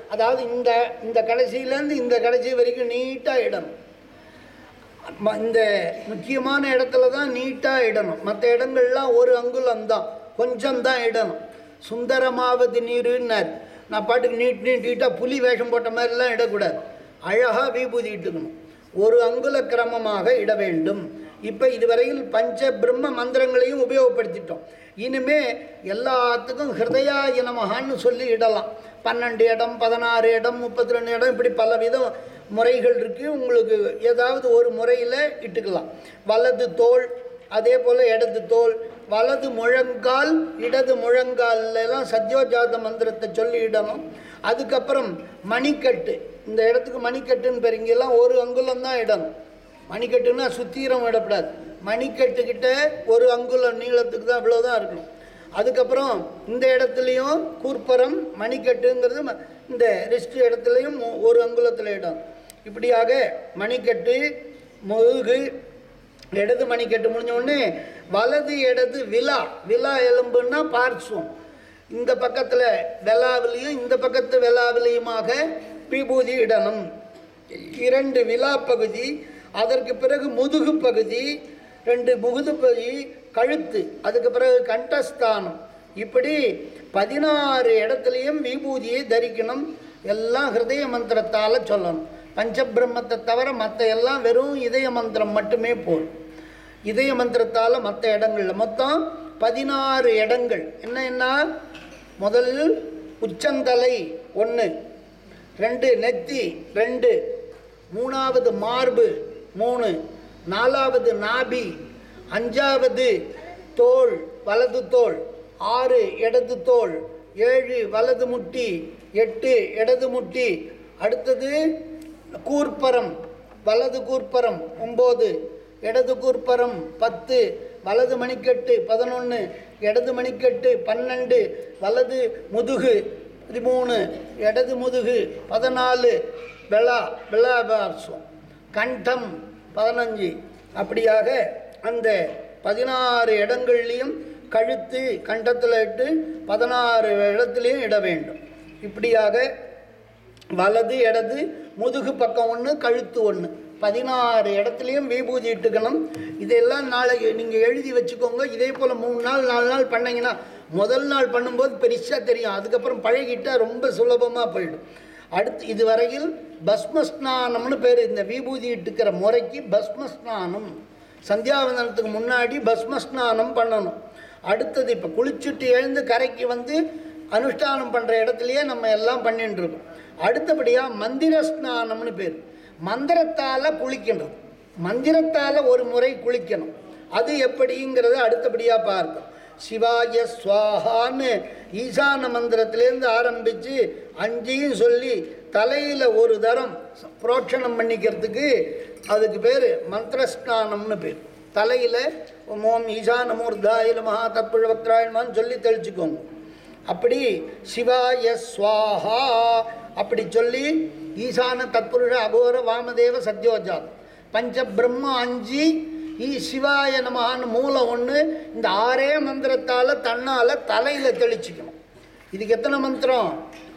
அதாவது இந்த இந்த கடைசியிலேருந்து இந்த கடைசி வரைக்கும் நீட்டாக இடணும் ம- இந்த முக்கியமான இடத்துல தான் நீட்டாக இடணும் மற்ற இடங்கள்லாம் ஒரு அங்குலம் தான் கொஞ்சம் தான் இடணும் சுந்தரமாவது நீருன்னார் நான் பாட்டுக்கு நீட் நீட் நீட்டாக புலி வேஷம் போட்ட மாதிரிலாம் இடக்கூடாது அழகாக விபூதி இட்டுக்கணும் ஒரு அங்குல கிரமமாக இட வேண்டும் இப்போ இதுவரையில் பஞ்ச பிரம்ம மந்திரங்களையும் உபயோகப்படுத்திட்டோம் இனிமே எல்லாத்துக்கும் ஹிருதயாய நமகான்னு சொல்லி இடலாம் பன்னெண்டு இடம் பதினாறு இடம் முப்பத்தி ரெண்டு இடம் இப்படி பல விதம் முறைகள் இருக்குது உங்களுக்கு ஏதாவது ஒரு முறையில் இட்டுக்கலாம் வலது தோள் அதே போல் இடது தோள் வலது முழங்கால் இடது முழங்கால்ல எல்லாம் சத்யோஜாத மந்திரத்தை சொல்லி இடணும் அதுக்கப்புறம் மணிக்கட்டு இந்த இடத்துக்கு மணிக்கட்டுன்னு பேர் இங்கெல்லாம் ஒரு அங்குலம் தான் இடணும் மணிக்கட்டுன்னா சுத்தீரம் இடப்படாது மணிக்கட்டுக்கிட்ட ஒரு அங்குலம் நீளத்துக்கு தான் இவ்வளோதான் இருக்கணும் அதுக்கப்புறம் இந்த இடத்துலையும் கூர்ப்பரம் மணிக்கட்டுங்கிறது ம- இந்த ரெஸ்ட் இடத்துலையும் ஒ- ஒரு அங்குலத்தில் இடம் இப்படியாக மணிக்கட்டு முதுகு இடது மணிக்கட்டு முடிஞ்ச உடனே வலது இடது விலா விலா எலும்புன்னா பார்சுவம் இந்த பக்கத்தில் வெலாவிலையும் இந்த பக்கத்து வெலாவிலையுமாக விபூதி இடணும் இரண்டு விலா பகுதி அதற்கு பிறகு முதுகு பகுதி ரெண்டு முகுது பகுதி கழுத்து அதுக்கு பிறகு கண்டஸ்தானம் இப்படி பதினாறு இடத்துலையும் விபூதியை தரிக்கணும் எல்லாம் ஹிருதய மந்திரத்தால் சொல்லணும் பஞ்சபிரம்மத்தை தவிர மற்ற எல்லாம் வெறும் இதய மந்திரம் மட்டுமே போதும் இதய மந்திரத்தால் மற்ற இடங்களில் மொத்தம் பதினாறு இடங்கள் என்ன என்ன முதலில் உச்சந்தலை ஒன்று ரெண்டு நெத்தி ரெண்டு மூணாவது மார்பு மூணு நாலாவது நாபி அஞ்சாவது தோள் வலது தோள் ஆறு இடது தோள் ஏழு வலது முட்டி எட்டு இடது முட்டி அடுத்தது கூர்ப்பரம் வலது கூர்ப்பரம் ஒம்பது இடது கூர்ப்பரம் பத்து வலது மணிக்கட்டு பதினொன்று இடது மணிக்கட்டு பன்னெண்டு வலது முதுகு பதிமூணு இடது முதுகு பதினாலு விழா விழாபார்சம் கண்டம் பதினஞ்சு அப்படியாக அந்த பதினாறு இடங்கள்லையும் கழுத்து கண்டத்தில் இட்டு பதினாறு இடத்துலையும் இட வேண்டும் இப்படியாக வலது இடது முதுகு பக்கம் ஒன்று கழுத்து ஒன்று பதினாறு இடத்துலையும் விபூதி இட்டுக்கணும் இதெல்லாம் நாளைக்கு நீங்கள் எழுதி வச்சுக்கோங்க இதே போல் மூணு நாள் நாலு நாள் பண்ணீங்கன்னா முதல் நாள் பண்ணும்போது பெருசாக தெரியும் அதுக்கப்புறம் பழகிட்டால் ரொம்ப சுலபமாக போயிடும் அடுத்து இதுவரையில் பஸ்மஸ்நானம்னு பேர் இந்த விபூதி இட்டுக்கிற முறைக்கு பஸ்மஸ்நானம் சந்தியாவந்தனத்துக்கு முன்னாடி பஸ்மஸ்நானம் பண்ணணும் அடுத்தது இப்போ குளிச்சுட்டு எழுந்து கரைக்கு வந்து அனுஷ்டானம் பண்ணுற இடத்துலையே நம்ம எல்லாம் பண்ணிட்டு இருக்கோம் அடுத்தபடியாக மந்திர ஸ்நானம்னு பேர் மந்திரத்தால் குளிக்கின்றது மந்திரத்தால் ஒரு முறை குளிக்கணும் அது எப்படிங்கிறத அடுத்தபடியாக பார்ப்போம் சிவாய ஸ்வாஹான்னு ஈசான மந்திரத்திலேருந்து ஆரம்பித்து அஞ்சையும் சொல்லி தலையில் ஒரு தரம் புரோட்சணம் பண்ணிக்கிறதுக்கு அதுக்கு பேர் மந்திரஸ்நானம்னு பேர் தலையில் ஓம் ஈசான மூர்தாய மகா தப்புழ வக்ராயமான்னு சொல்லி தெளிச்சுக்கோங்க அப்படி சிவாய ஸ்வாஹா அப்படி சொல்லி ஈசான தத்புருஷ அகோர வாமதேவ சத்யோஜாத் பஞ்ச பிரம்ம அஞ்சு ஈ சிவாய நமகான்னு மூலம் ஒன்று இந்த ஆறே மந்திரத்தால் தன்னால் தலையில் தெளிச்சுக்கணும் இதுக்கு எத்தனை மந்திரம்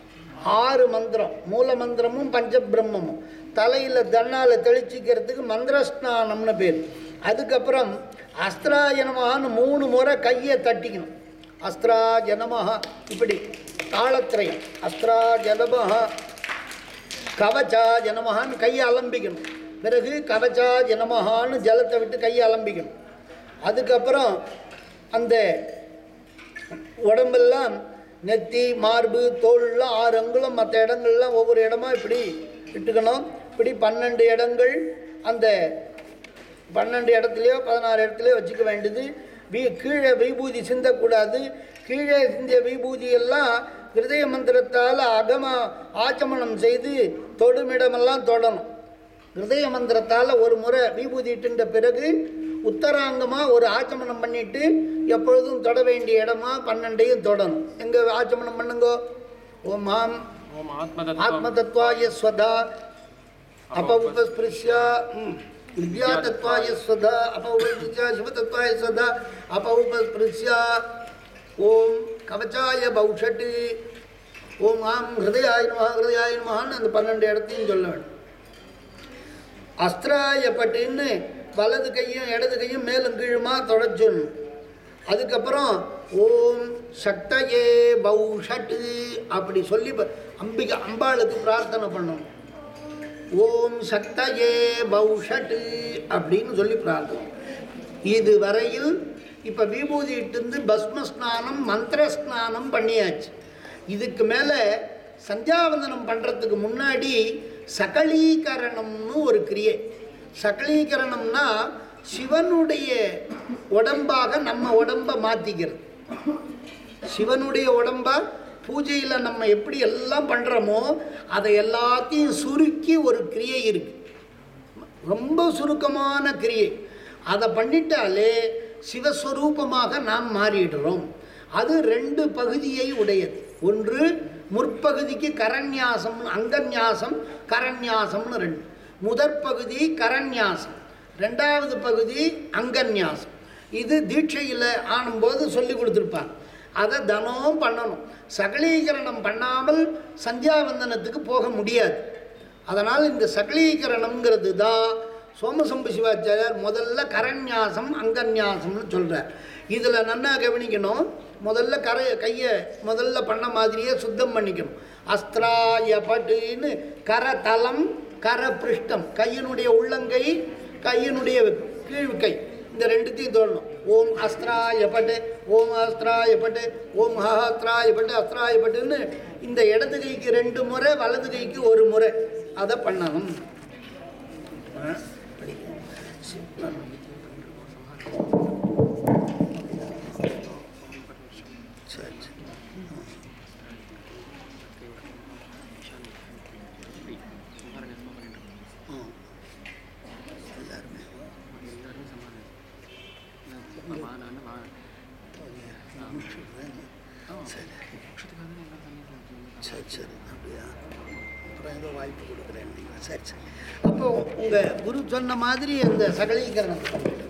ஆறு மந்திரம் மூல மந்திரமும் பஞ்சபிரம்மமும் தலையில் தன்னால் தெளிச்சிக்கிறதுக்கு மந்திரஸ்நானம்னு பேர் அதுக்கப்புறம் அஸ்திராயனமான்னு மூணு முறை கையை தட்டிக்கணும் அஸ்திரா ஜனமஹா இப்படி தாளத்திரையம் அஸ்திரா ஜனமஹா கவச்சா ஜனமஹான்னு கையை அலம்பிக்கணும் பிறகு கவச்சா ஜனமஹான்னு ஜலத்தை விட்டு கையை அலம்பிக்கணும் அதுக்கப்புறம் அந்த உடம்பெல்லாம் நெத்தி மார்பு தோல்லாம் ஆறு அங்குலம் மற்ற இடங்கள்லாம் ஒவ்வொரு இடமா இப்படி இட்டுக்கணும் இப்படி பன்னெண்டு இடங்கள் அந்த பன்னெண்டு இடத்துலையோ பதினாறு இடத்துலையோ வச்சுக்க வேண்டியது வீ கீழே விபூதி சிந்தக்கூடாது கீழே சிந்திய விபூதி எல்லாம் ஹிருதய மந்திரத்தால் அகம ஆச்சமனம் செய்து தொடுமிடமெல்லாம் தொடணும் ஹிருதய மந்திரத்தால் ஒரு முறை விபூதி இட்டுன்ற பிறகு உத்தராங்கமாக ஒரு ஆச்சமனம் பண்ணிட்டு எப்பொழுதும் தொட வேண்டிய இடமா பன்னெண்டையும் தொடணும் எங்கே ஆச்சமனம் பண்ணுங்கோ ஓம் ஆம் ஓம் ஆத்மதத்துவம் ஆத்மதத்வாய ஸ்வதா अपौपस्पृश्य विद्यातत्वाय स्वधा अपौपस्पृश्य शिवतत्वाय स्वधा अपौपस्पृश्य ॐ कवचाय भौषट् ஓம் ஆம் ஹிருதயாய நமஹ ஹிருதயாய நமஹான்னு அந்த பன்னெண்டு இடத்தையும் சொல்ல வேண்டும் அஸ்திராயப்பட்டின்னு வலது கையும் இடது கையும் மேலும் கீழுமா தொடச்சொல்லணும் அதுக்கப்புறம் ஓம் சக்தயே பௌஷட்டு அப்படி சொல்லி ப- அம்பிகை அம்பாளுக்கு பிரார்த்தனை பண்ணணும் ஓம் சக்தயே பௌஷட்டு அப்படின்னு சொல்லி பிரார்த்தனை இது வரையில் இப்போ விபூதி இட்டுந்து பஸ்ம ஸ்நானம் மந்திர ஸ்நானம் பண்ணியாச்சு இதுக்கு மேலே சந்தியாவந்தனம் பண்ணுறதுக்கு முன்னாடி சகலீகரணம்னு ஒரு கிரியை சகலீகரணம்னா சிவனுடைய உடம்பாக நம்ம உடம்பை மாற்றிக்கிறது சிவனுடைய உடம்பா பூஜையில் நம்ம எப்படி எல்லாம் பண்ணுறோமோ அதை எல்லாத்தையும் சுருக்கி ஒரு கிரியை இருக்கு ரொம்ப சுருக்கமான கிரியை அதை பண்ணிட்டாலே சிவஸ்வரூபமாக நாம் மாறிடுறோம் அது ரெண்டு பகுதியை உடையது ஒன்று முற்பகுதிக்கு கரண்யாசம் அங்கன்யாசம் கரண்யாசம்னு ரெண்டு முதற் பகுதி கரண்யாசம் ரெண்டாவது பகுதி அங்கன்யாசம் இது தீட்சையில் ஆனும்போது சொல்லி கொடுத்துருப்பாங்க அதை தினமும் பண்ணணும் சகலீகரணம் பண்ணாமல் சந்தியாவந்தனத்துக்கு போக முடியாது அதனால் இந்த சகலீகரணம்ங்கிறது தான் சோமசம்பு சிவாச்சாரியார் முதல்ல கரண்யாசம் அங்கன்யாசம்னு சொல்கிறார் இதில் நன்னா கவனிக்கணும் முதல்ல கரை கையை முதல்ல பண்ண மாதிரியே சுத்தம் பண்ணிக்கணும் அஸ்திராய பட்டுன்னு கரதலம் கரபிருஷ்டம் கையினுடைய உள்ளங்கை கையினுடைய கீழ் கை இந்த ரெண்டுத்தையும் தோழணும் ஓம் அஸ்திராய பட்டு ஓம் அஸ்திராய பட்டு ஓம் ஹஸ்திராய பட்டு அஸ்திராய பட்டுன்னு இந்த இடது கைக்கு ரெண்டு முறை வலது கைக்கு ஒரு முறை அதை பண்ணணும் ஆ, படிக்க. சரி சரி ம். எல்லாருமே சரி சரி சரி அப்படியா அப்புறம் ஏதோ வாய்ப்பு கொடுக்குறேன் நீங்கள் சரி சரி அப்போ உங்கள் குரு சொன்ன மாதிரி அந்த சகலீகரணம் பண்ணிட்டு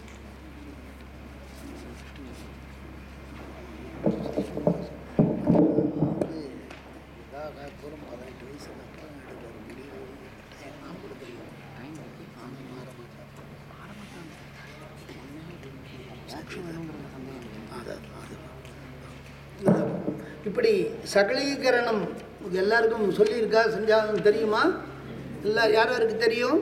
பூரம் பதினெட்டு வயசுக்கு அப்புறம் எடுக்கிற முடிவு நான் கொடுக்குறேன் ஆமாம் மாற மாட்டேன் அதான் அது இப்படி சகலீகரணம் இது எல்லாருக்கும் சொல்லியிருக்கா செஞ்சாலும் தெரியுமா இல்லை யார் யாருக்கு தெரியும்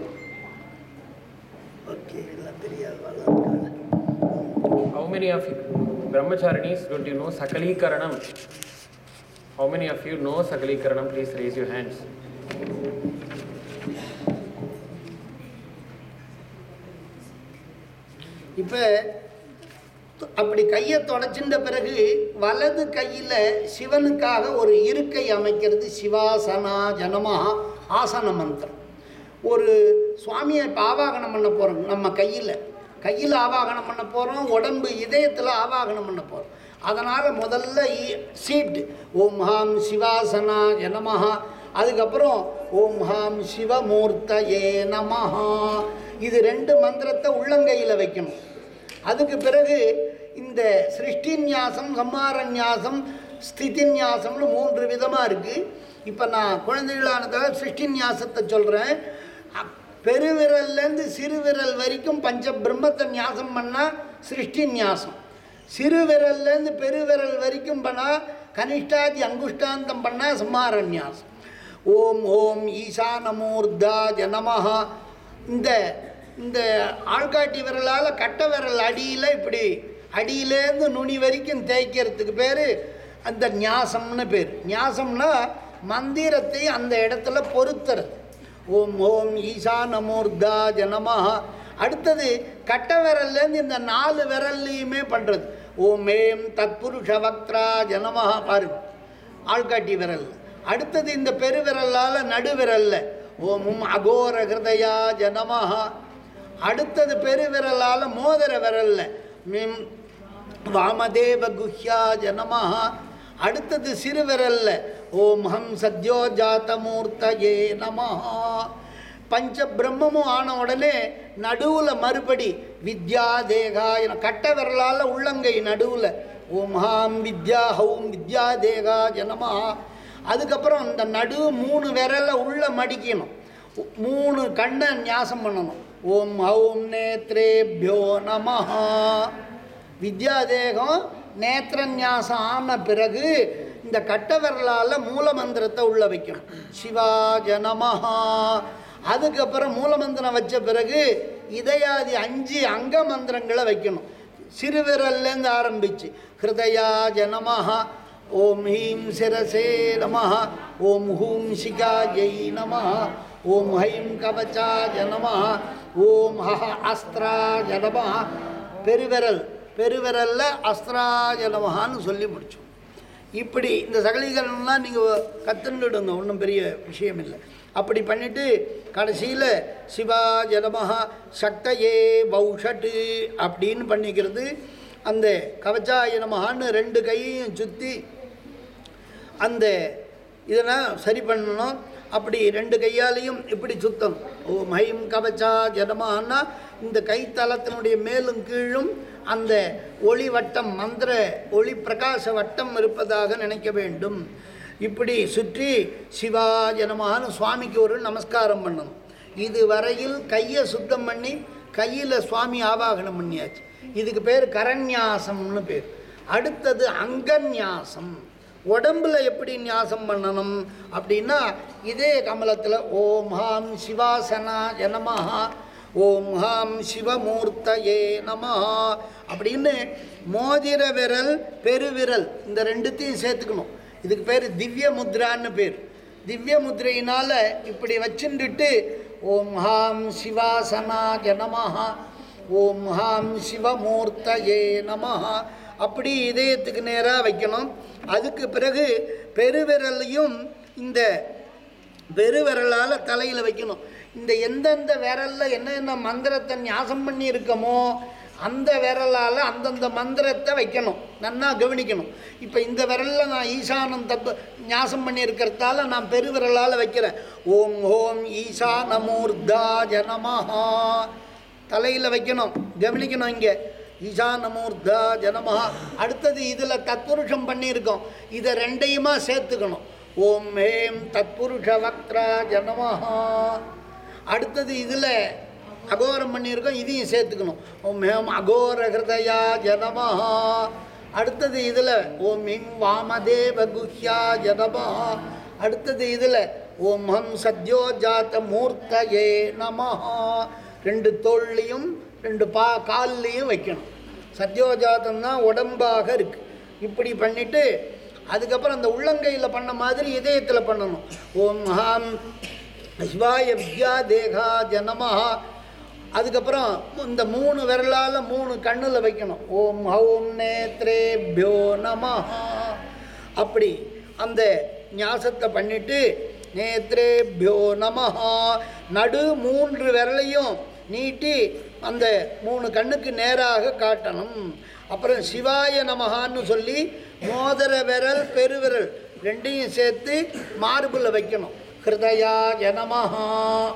ஓகே எல்லாம் தெரியாது இருக்காங்க How many of you, brahmacharinis, don't you know Sakalikaranam? How many of you know Sakalikaranam? Please raise your hands. இப்போ அப்படி கையை தொடச்சின்ற பிறகு வலது கையில் சிவனுக்காக ஒரு இருக்கை அமைக்கிறது சிவாசனா ஜனமா ஆசன மந்திரம் ஒரு சுவாமியை இப்போ ஆவாகனம் பண்ண போகிறோம் நம்ம கையில் கையில் ஆவாகனம் பண்ண போகிறோம் உடம்பு இதயத்தில் ஆவாகனம் பண்ண போகிறோம் அதனால் முதல்ல இ- சீட்டு ஓம் ஹாம் சிவாசனா ஜனமஹா அதுக்கப்புறம் ஓம் ஹாம் சிவமூர்த்தயே நமஹா இது ரெண்டு மந்திரத்தை உள்ளங்கையில் வைக்கணும் அதுக்கு பிறகு இந்த சிருஷ்டிநியாசம் சம்மாரநியாசம் ஸ்திதிநியாசம்னு மூன்று விதமாக இருக்குது இப்போ நான் குழந்தைகளானதாக சிருஷ்டிநியாசத்தை சொல்கிறேன் பெருவிரல்லேருந்து சிறுவிரல் வரைக்கும் பஞ்ச பிரம்மத்தை நியாசம் பண்ணால் சிருஷ்டி நியாசம் சிறுவிரல்லேருந்து பெருவிரல் வரைக்கும் பண்ணால் கனிஷ்டாதி அங்குஷ்டாந்தம் பண்ணால் சம்மார நியாசம் ஓம் ஓம் ஈசானமூர்தா ஜனமஹா இந்த இந்த ஆள்காட்டி விரலால் கட்ட விரல் அடியில் இப்படி அடியிலேருந்து நுனி வரைக்கும் தேய்க்கிறதுக்கு பேர் அந்த ஞாசம்னு பேர் ஞாசம்னா மந்திரத்தை அந்த இடத்துல பொருத்துறது ஓம் ஓம் ஈசானமூர்தா ஜனமஹா அடுத்தது கட்ட விரல்லேருந்து இந்த நாலு விரல்லையுமே பண்ணுறது ஓம் ஏம் தத்புருஷ வக்த்ரா ஜனமஹா பாருங்க ஆள்காட்டி விரல் அடுத்தது இந்த பெருவிரலால் நடுவிரல்ல ஓமும் அகோர ஹிருதயா ஜனமஹா அடுத்தது பெருவிரலால் மோதிர விரல்ல மிம் வாமதேவ குஹ்யா ஜனமஹா அடுத்தது சிறுவிரல்ல ஓம் ஹம் சத்யோ ஜாத்தமூர்த்தயே நமஹா பஞ்ச பிரம்மமும் ஆன உடனே நடுவில் மறுபடி வித்யா தேகாய கட்ட விரலால் உள்ளங்கை நடுவில் ஓம் ஹாம் வித்யா ஹௌம் வித்யா தேகா ஜனமா அதுக்கப்புறம் இந்த நடு மூணு விரல உள்ள மடிக்கணும் உ- மூணு கண்ணை ஞாசம் பண்ணணும் ஓம் ஹௌம் நேத்ரேபியோ நமஹா வித்யாதேகம் நேத்திரநியாசம் ஆன பிறகு இந்த கட்ட விரலால் மூலமந்திரத்தை உள்ள வைக்கணும் சிவாஜ நமஹா அதுக்கப்புறம் மூலமந்திரம் வச்ச பிறகு இதயாதி அஞ்சு அங்க மந்திரங்களை வைக்கணும் சிறுவிரல்லேருந்து ஆரம்பிச்சு ஹிருதயாஜ நமஹா ஓம் ஹீம் சிரசே நமஹ ஓம் ஹூம் சிகாயை நமஹ ஓம் ஹைம் கவச்சாஜ நமஹ ஓம் ஹஹ அஸ்திராஜ நமஹ பெருவிரல் பெருவிரல்ல அஸ்திராஜ நமஹான்னு சொல்லி முடிச்சோம் இப்படி இந்த சகலீகரணம்லாம் நீங்கள் கற்றுண்டுடுங்க ஒன்றும் பெரிய விஷயம் இல்லை அப்படி பண்ணிவிட்டு கடைசியில் சிவா ஜனமஹா சக்தையே பௌஷட்டு அப்படின்னு பண்ணிக்கிறது அந்த கவச்சாய நமஹான்னு ரெண்டு கையையும் சுற்றி அந்த இதெல்லாம் சரி பண்ணணும் அப்படி ரெண்டு கையாலையும் இப்படி சுத்தம் ஓ மயம் கவச்சா ஜனமான்னா இந்த கைத்தளத்தினுடைய மேலும் கீழும் அந்த ஒளி வட்டம் மந்திர ஒளி பிரகாச வட்டம் இருப்பதாக நினைக்க வேண்டும் இப்படி சுற்றி சிவா ஜனமான்னு சுவாமிக்கு ஒரு நமஸ்காரம் பண்ணணும் இது வரையில் கையை சுத்தம் பண்ணி கையில் சுவாமி ஆவாகனம் பண்ணியாச்சு இதுக்கு பேர் கரண்யாசம்னு பேர் அடுத்தது அங்கன்யாசம் உடம்புல எப்படி நியாசம் பண்ணணும் அப்படின்னா இதே கமலத்தில் ஓம் ஹாம் சிவாசனா ஜனமஹா ஓம் ஹாம் சிவமூர்த்தயே நமஹா அப்படின்னு மோதிர விரல் பெருவிரல் இந்த ரெண்டுத்தையும் சேர்த்துக்கணும் இதுக்கு பேர் திவ்ய முத்ரான்னு பேர் திவ்ய முத்ரையினால் இப்படி வச்சுட்டுட்டு ஓம் ஹாம் சிவாசனா ஜனமஹா ஓம் ஹாம் சிவமூர்த்தயே நமஹா அப்படி இதயத்துக்கு நேராக வைக்கணும் அதுக்கு பிறகு பெருவிரலையும் இந்த பெருவிரலால் தலையில் வைக்கணும் இந்த எந்தெந்த விரலில் என்னென்ன மந்திரத்தை ஞாசம் பண்ணி இருக்கமோ அந்த விரலால் அந்தந்த மந்திரத்தை வைக்கணும் நன்னா கவனிக்கணும் இப்போ இந்த விரலில் நான் ஈசானம் தப்பு ஞாசம் பண்ணி இருக்கிறதால நான் பெருவிரலால் வைக்கிறேன் ஓம் ஓம் ஈசானமூர்தா ஜனமஹா தலையில் வைக்கணும் கவனிக்கணும் இங்கே ஈசானமூர்தா ஜனமஹா அடுத்தது இதில் தத்புருஷம் பண்ணியிருக்கோம் இதை ரெண்டையுமா சேர்த்துக்கணும் ஓம் ஹேம் தத்புருஷ வக்ரா ஜனமஹா அடுத்தது இதில் அகோரம் பண்ணியிருக்கோம் இதையும் சேர்த்துக்கணும் ஓம் ஹேம் அகோர ஹிருதயா ஜனமஹா அடுத்தது இதில் ஓம் ஹிம் வாமதேவ குஹ்யா ஜனமஹா அடுத்தது இதில் ஓம் ஹம் சத்யோஜாத மூர்த்தயே நமஹா ரெண்டு தோள்லையும் ரெண்டு பா கால்லையும் வைக்கணும் சத்யோஜாதம் தான் உடம்பாக இருக்கு இப்படி பண்ணிட்டு அதுக்கப்புறம் அந்த உள்ளங்கையில் பண்ண மாதிரி இதயத்தில் பண்ணணும் ஓம் ஹாம் சிவாய வித்யா தேகா ஜனமஹா அதுக்கப்புறம் இந்த மூணு விரலால் மூணு கண்ணில் வைக்கணும் ஓம் ஹௌம் நேத்ரேபியோ நமஹா அப்படி அந்த ஞாசத்தை பண்ணிட்டு நேத்ரேபியோ நமஹா நடு மூன்று விரலையும் நீட்டி அந்த மூணு கண்ணுக்கு நேராக காட்டணும் அப்புறம் சிவாய நமஹான்னு சொல்லி மோதிர விரல் பெருவிரல் ரெண்டையும் சேர்த்து மார்பில் வைக்கணும் ஹிருதயா ஜனமஹா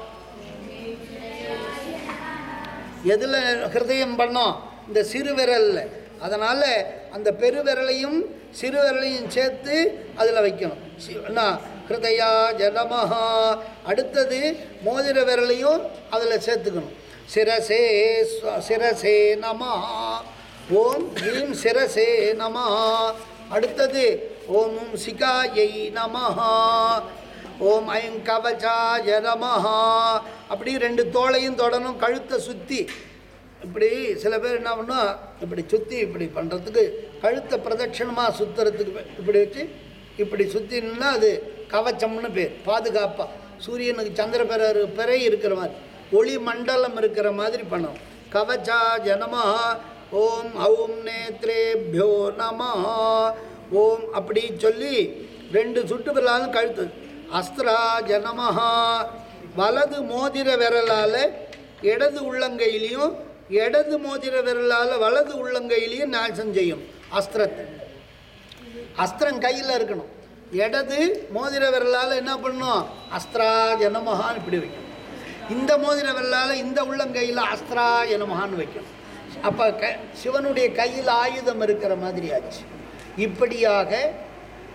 எதில் ஹிருதயம் பண்ணோம் இந்த சிறு விரலில் அதனால் அந்த பெருவிரலையும் சிறு விரலையும் சேர்த்து அதில் வைக்கணும் சி- என்ன ஹிருதயா ஜனமஹா அடுத்தது மோதிர விரலையும் அதில் சேர்த்துக்கணும் சிரசே ஸ்வ- சிரசே நமஹா ஓம் ஹீம் சிரசே நமஹா அடுத்தது ஓம் சிகாயை நமஹா ஓம் ஐம் கவச்சாய நமஹா அப்படி ரெண்டு தோளையும் தொடணும் கழுத்தை சுற்றி இப்படி சில பேர் என்ன பண்ணா இப்படி சுற்றி இப்படி பண்ணுறதுக்கு கழுத்தை பிரதட்சணமாக சுற்றுறதுக்கு இப்படி வச்சு இப்படி சுற்றினா அது கவச்சம்னு பேர் பாதுகாப்பாக சூரியனுக்கு சந்திர பிற பிறை இருக்கிற மாதிரி ஒளி மண்டலம் இருக்கிற மாதிரி பண்ணணும் கவச்சா ஜனமஹா ஓம் ஹௌம் நேத்ரேபியோ நமஹா ஓம் அப்படி சொல்லி ரெண்டு சுட்டு விரலாலும் கழுத்து அஸ்திரா ஜனமஹா வலது மோதிர விரலால் இடது உள்ளங்கையிலையும் இடது மோதிர விரலால் வலது உள்ளங்கையிலையும் நாசம் செய்யும் அஸ்திரத்தை அஸ்திரம் கையில் இருக்கணும் இடது மோதிர விரலால் என்ன பண்ணணும் அஸ்திரா ஜனமஹான்னு இப்படி வைக்கணும் இந்த மோதிர விரலால் இந்த உள்ளங்கையில் அஸ்திரா ஜனமஹான்னு வைக்கணும் அப்போ க சிவனுடைய கையில் ஆயுதம் இருக்கிற மாதிரி ஆச்சு இப்படியாக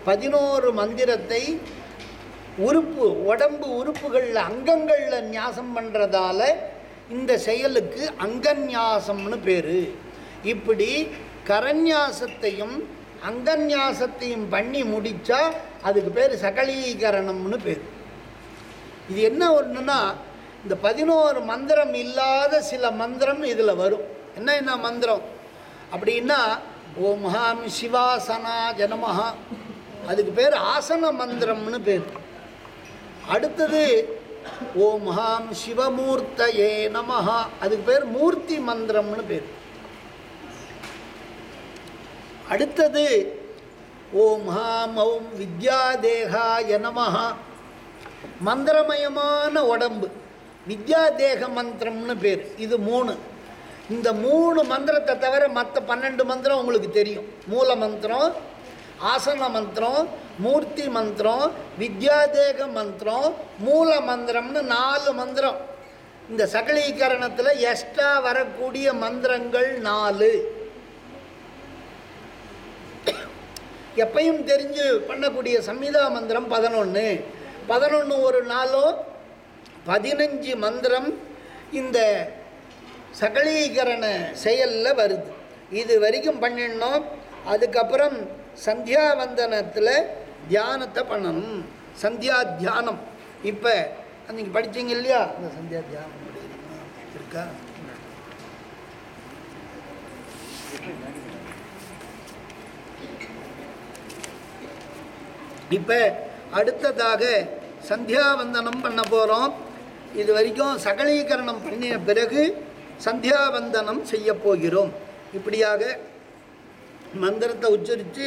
பதினோரு மந்திரத்தை உறுப்பு உடம்பு உறுப்புகளில் அங்கங்களில் நியாசம் பண்ணுறதால இந்த செயலுக்கு அங்கநியாசம்னு பேர் இப்படி கரநியாசத்தையும் அங்கநியாசத்தையும் பண்ணி முடித்தா அதுக்கு பேர் சகலீகரணம்னு பேர் இது என்ன ஒன்றுனா இந்த பதினோரு மந்திரம் இல்லாத சில மந்திரம் இதில் வரும் என்ன என்ன மந்திரம் அப்படின்னா ஓம் ஹாம் சிவாசனா ஜனமஹா அதுக்கு பேர் ஆசன மந்திரம்னு பேர் அடுத்தது ஓம் ஹாம் சிவமூர்த்தயே நமஹா அதுக்கு பேர் மூர்த்தி மந்திரம்னு பேர் அடுத்தது ஓம் ஹாம் ஓம் வித்யாதேகாய நமஹா மந்திரமயமான உடம்பு வித்யாதேக மந்திரம்னு பேர் இது மூணு இந்த மூணு மந்திரத்தை தவிர மற்ற பன்னெண்டு மந்திரம் உங்களுக்கு தெரியும் மூல மந்திரம் ஆசன மந்திரம் மூர்த்தி மந்திரம் வித்யாதேக மந்திரம் மூல மந்திரம்னு நாலு மந்திரம் இந்த சகலீகரணத்தில் எக்ஸ்ட்ரா வரக்கூடிய மந்திரங்கள் நாலு எப்பயும் தெரிஞ்சு பண்ணக்கூடிய சம்மிதா மந்திரம் பதினொன்று பதினொன்று ஒரு நாளோ பதினஞ்சு மந்திரம் இந்த சகலீகரண செயலில் வருது இது வரைக்கும் பண்ணிடணும் அதுக்கப்புறம் சந்தியாவந்தனத்தில் தியானத்தை பண்ணணும் சந்தியா தியானம் இப்போ அன்றைக்கி படிச்சீங்க இல்லையா அந்த சந்தியா தியானம் படிக்கிறீங்களா? இருக்கா இப்போ அடுத்ததாக சந்தியாவந்தனம் பண்ண போகிறோம் இது வரைக்கும் சகலீகரணம் பண்ணின பிறகு சந்தியாவந்தனம் செய்ய போகிறோம் இப்படியாக மந்திரத்தை உச்சரித்து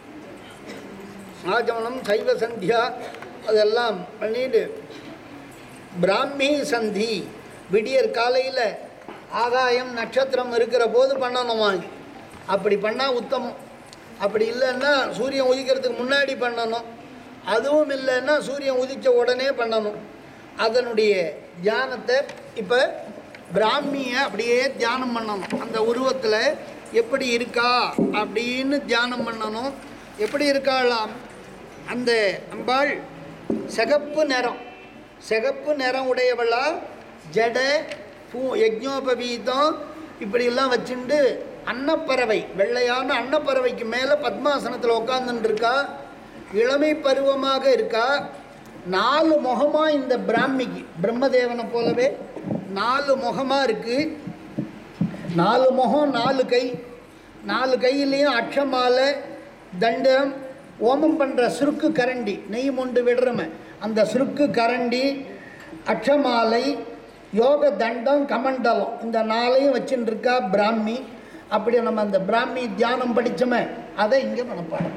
ஆஜமனம் சைவ சந்தியா அதெல்லாம் பண்ணிட்டு பிராமி சந்தி விடியற் காலையில் ஆகாயம் நட்சத்திரம் இருக்கிற போது பண்ணணுமா அப்படி பண்ணால் உத்தமம் அப்படி இல்லைன்னா சூரியன் உதிக்கிறதுக்கு முன்னாடி பண்ணணும் அதுவும் இல்லைன்னா சூரியன் உதித்த உடனே பண்ணணும் அதனுடைய தியானத்தை இப்போ பிராமியை அப்படியே தியானம் பண்ணணும் அந்த உருவத்தில் எப்படி இருக்கா அப்படின்னு தியானம் பண்ணணும் எப்படி இருக்காளாம் அந்த அம்பாள் சிகப்பு நிறம் சிகப்பு நிறம் உடையவளா ஜட பூ யஜ்ஞோபவீதம் இப்படியெல்லாம் வச்சுண்டு அன்னப்பறவை வெள்ளையான அன்னப்பறவைக்கு மேலே பத்மாசனத்தில் உட்காந்துட்டு இருக்கா இளமை பருவமாக இருக்கா நாலு முகமாக இந்த பிராமிக்கு பிரம்மதேவனை போலவே நாலு முகமாக இருக்குது நாலு முகம் நாலு கை நாலு கையிலையும் அக்ஷமாலை தண்டம் ஓமம் பண்ணுற சுருக்கு கரண்டி நெய் மொண்டு விடுறம அந்த சுருக்கு கரண்டி அக்ஷமாலை யோக தண்டம் கமண்டலம் இந்த நாளையும் வச்சுட்டு இருக்கா பிராமி அப்படி நம்ம அந்த பிராமி தியானம் படிச்சோமே அதை இங்கே மனப்பாடம்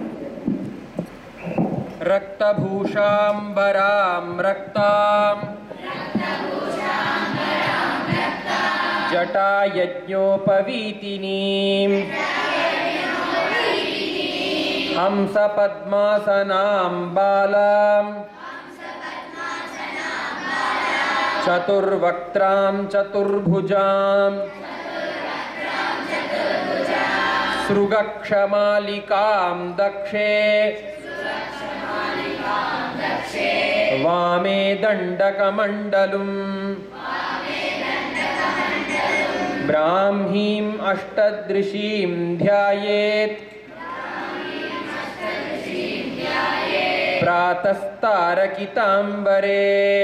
रक्तभूषाम्बरां रक्ताम् जटायज्ञोपवीतिनीम् हंसपद्मासनां बालाम् चतुर्वक्त्रां चतुर्भुजाम् सृगक्षमालिकां दक्षे वामे दण्डकमण्डलुम् ब्राह्मीम् अष्टदृशीं ध्यायेत् प्रातस्तारकिताम्बरे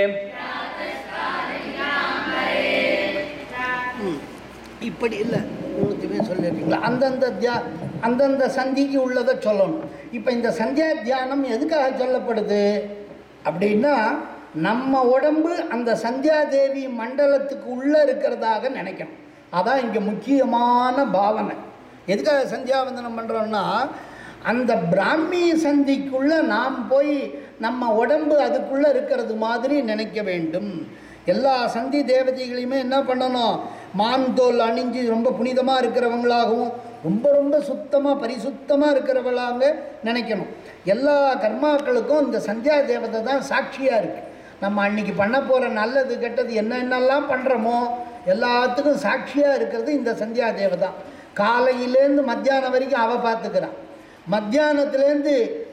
இப்படி இல்லை மூணுத்தையுமே சொல்லிடுறீங்களா அந்தந்த தியா அந்தந்த சந்திக்கு உள்ளதை சொல்லணும் இப்போ இந்த சந்தியா தியானம் எதுக்காக சொல்லப்படுது அப்படின்னா நம்ம உடம்பு அந்த சந்தியாதேவி மண்டலத்துக்கு உள்ளே இருக்கிறதாக நினைக்கணும் அதான் இங்கே முக்கியமான பாவனை எதுக்காக சந்தியாவந்தனம் பண்ணுறோன்னா அந்த பிராமி சந்திக்குள்ளே நாம் போய் நம்ம உடம்பு அதுக்குள்ளே இருக்கிறது மாதிரி நினைக்க வேண்டும் எல்லா சந்தி தேவதைகளையுமே என்ன பண்ணணும் மான் தோல் அணிஞ்சு ரொம்ப புனிதமாக இருக்கிறவங்களாகவும் ரொம்ப ரொம்ப சுத்தமாக பரிசுத்தமாக இருக்கிறவங்களாங்க நினைக்கணும் எல்லா கர்மாக்களுக்கும் இந்த சந்தியா தேவதை தான் சாட்சியாக இருக்குது நம்ம அன்னைக்கு பண்ண போகிற நல்லது கெட்டது என்னென்னலாம் பண்ணுறோமோ எல்லாத்துக்கும் சாட்சியாக இருக்கிறது இந்த சந்தியா தேவதை காலையிலேருந்து மத்தியானம் வரைக்கும் அவள் பார்த்துக்கிறான் மத்தியானத்துலேருந்து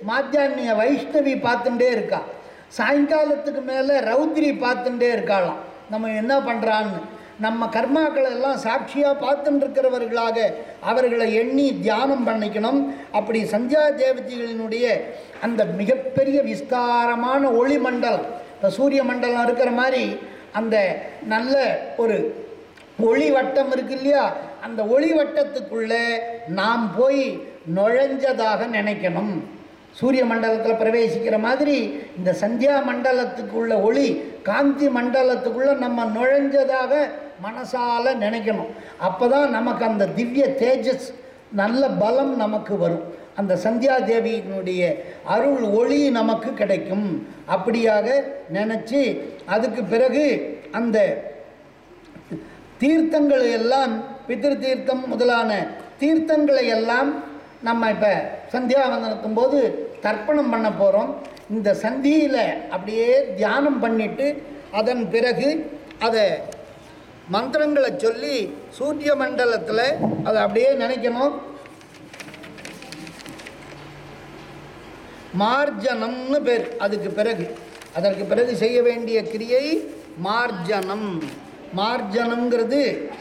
மாத்தியானிய வைஷ்ணவி பார்த்துட்டே இருக்கா சாயங்காலத்துக்கு மேலே ரௌத்ரி பார்த்துட்டே இருக்காளாம் நம்ம என்ன பண்ணுறான்னு நம்ம கர்மாக்களை எல்லாம் சாட்சியாக பார்த்துட்டு இருக்கிறவர்களாக அவர்களை எண்ணி தியானம் பண்ணிக்கணும் அப்படி சந்தியா தேவதைகளினுடைய அந்த மிகப்பெரிய விஸ்தாரமான ஒளி மண்டலம் இப்போ சூரிய மண்டலம் இருக்கிற மாதிரி அந்த நல்ல ஒரு ஒளி வட்டம் இருக்கு இல்லையா அந்த ஒளி வட்டத்துக்குள்ளே நாம் போய் நுழைஞ்சதாக நினைக்கணும் சூரிய மண்டலத்தில் பிரவேசிக்கிற மாதிரி இந்த சந்தியா மண்டலத்துக்குள்ள ஒளி காந்தி மண்டலத்துக்குள்ள நம்ம நுழைஞ்சதாக மனசால நினைக்கணும் அப்போ தான் நமக்கு அந்த திவ்ய தேஜஸ் நல்ல பலம் நமக்கு வரும் அந்த சந்தியா தேவியினுடைய அருள் ஒளி நமக்கு கிடைக்கும் அப்படியாக நினச்சி அதுக்கு பிறகு அந்த தீர்த்தங்களை எல்லாம் பிதிரு தீர்த்தம் முதலான தீர்த்தங்களை எல்லாம் நம்ம இப்போ சந்தியாவந்தனத்தும் போது தர்ப்பணம் பண்ண போகிறோம் இந்த சந்தியில் அப்படியே தியானம் பண்ணிட்டு அதன் பிறகு அதை மந்திரங்களை சொல்லி சூரிய மண்டலத்தில் அதை அப்படியே நினைக்கணும் மார்ஜனம்னு பேர் அதுக்கு பிறகு அதற்கு பிறகு செய்ய வேண்டிய கிரியை மார்ஜனம் மார்ஜனம்ங்கிறது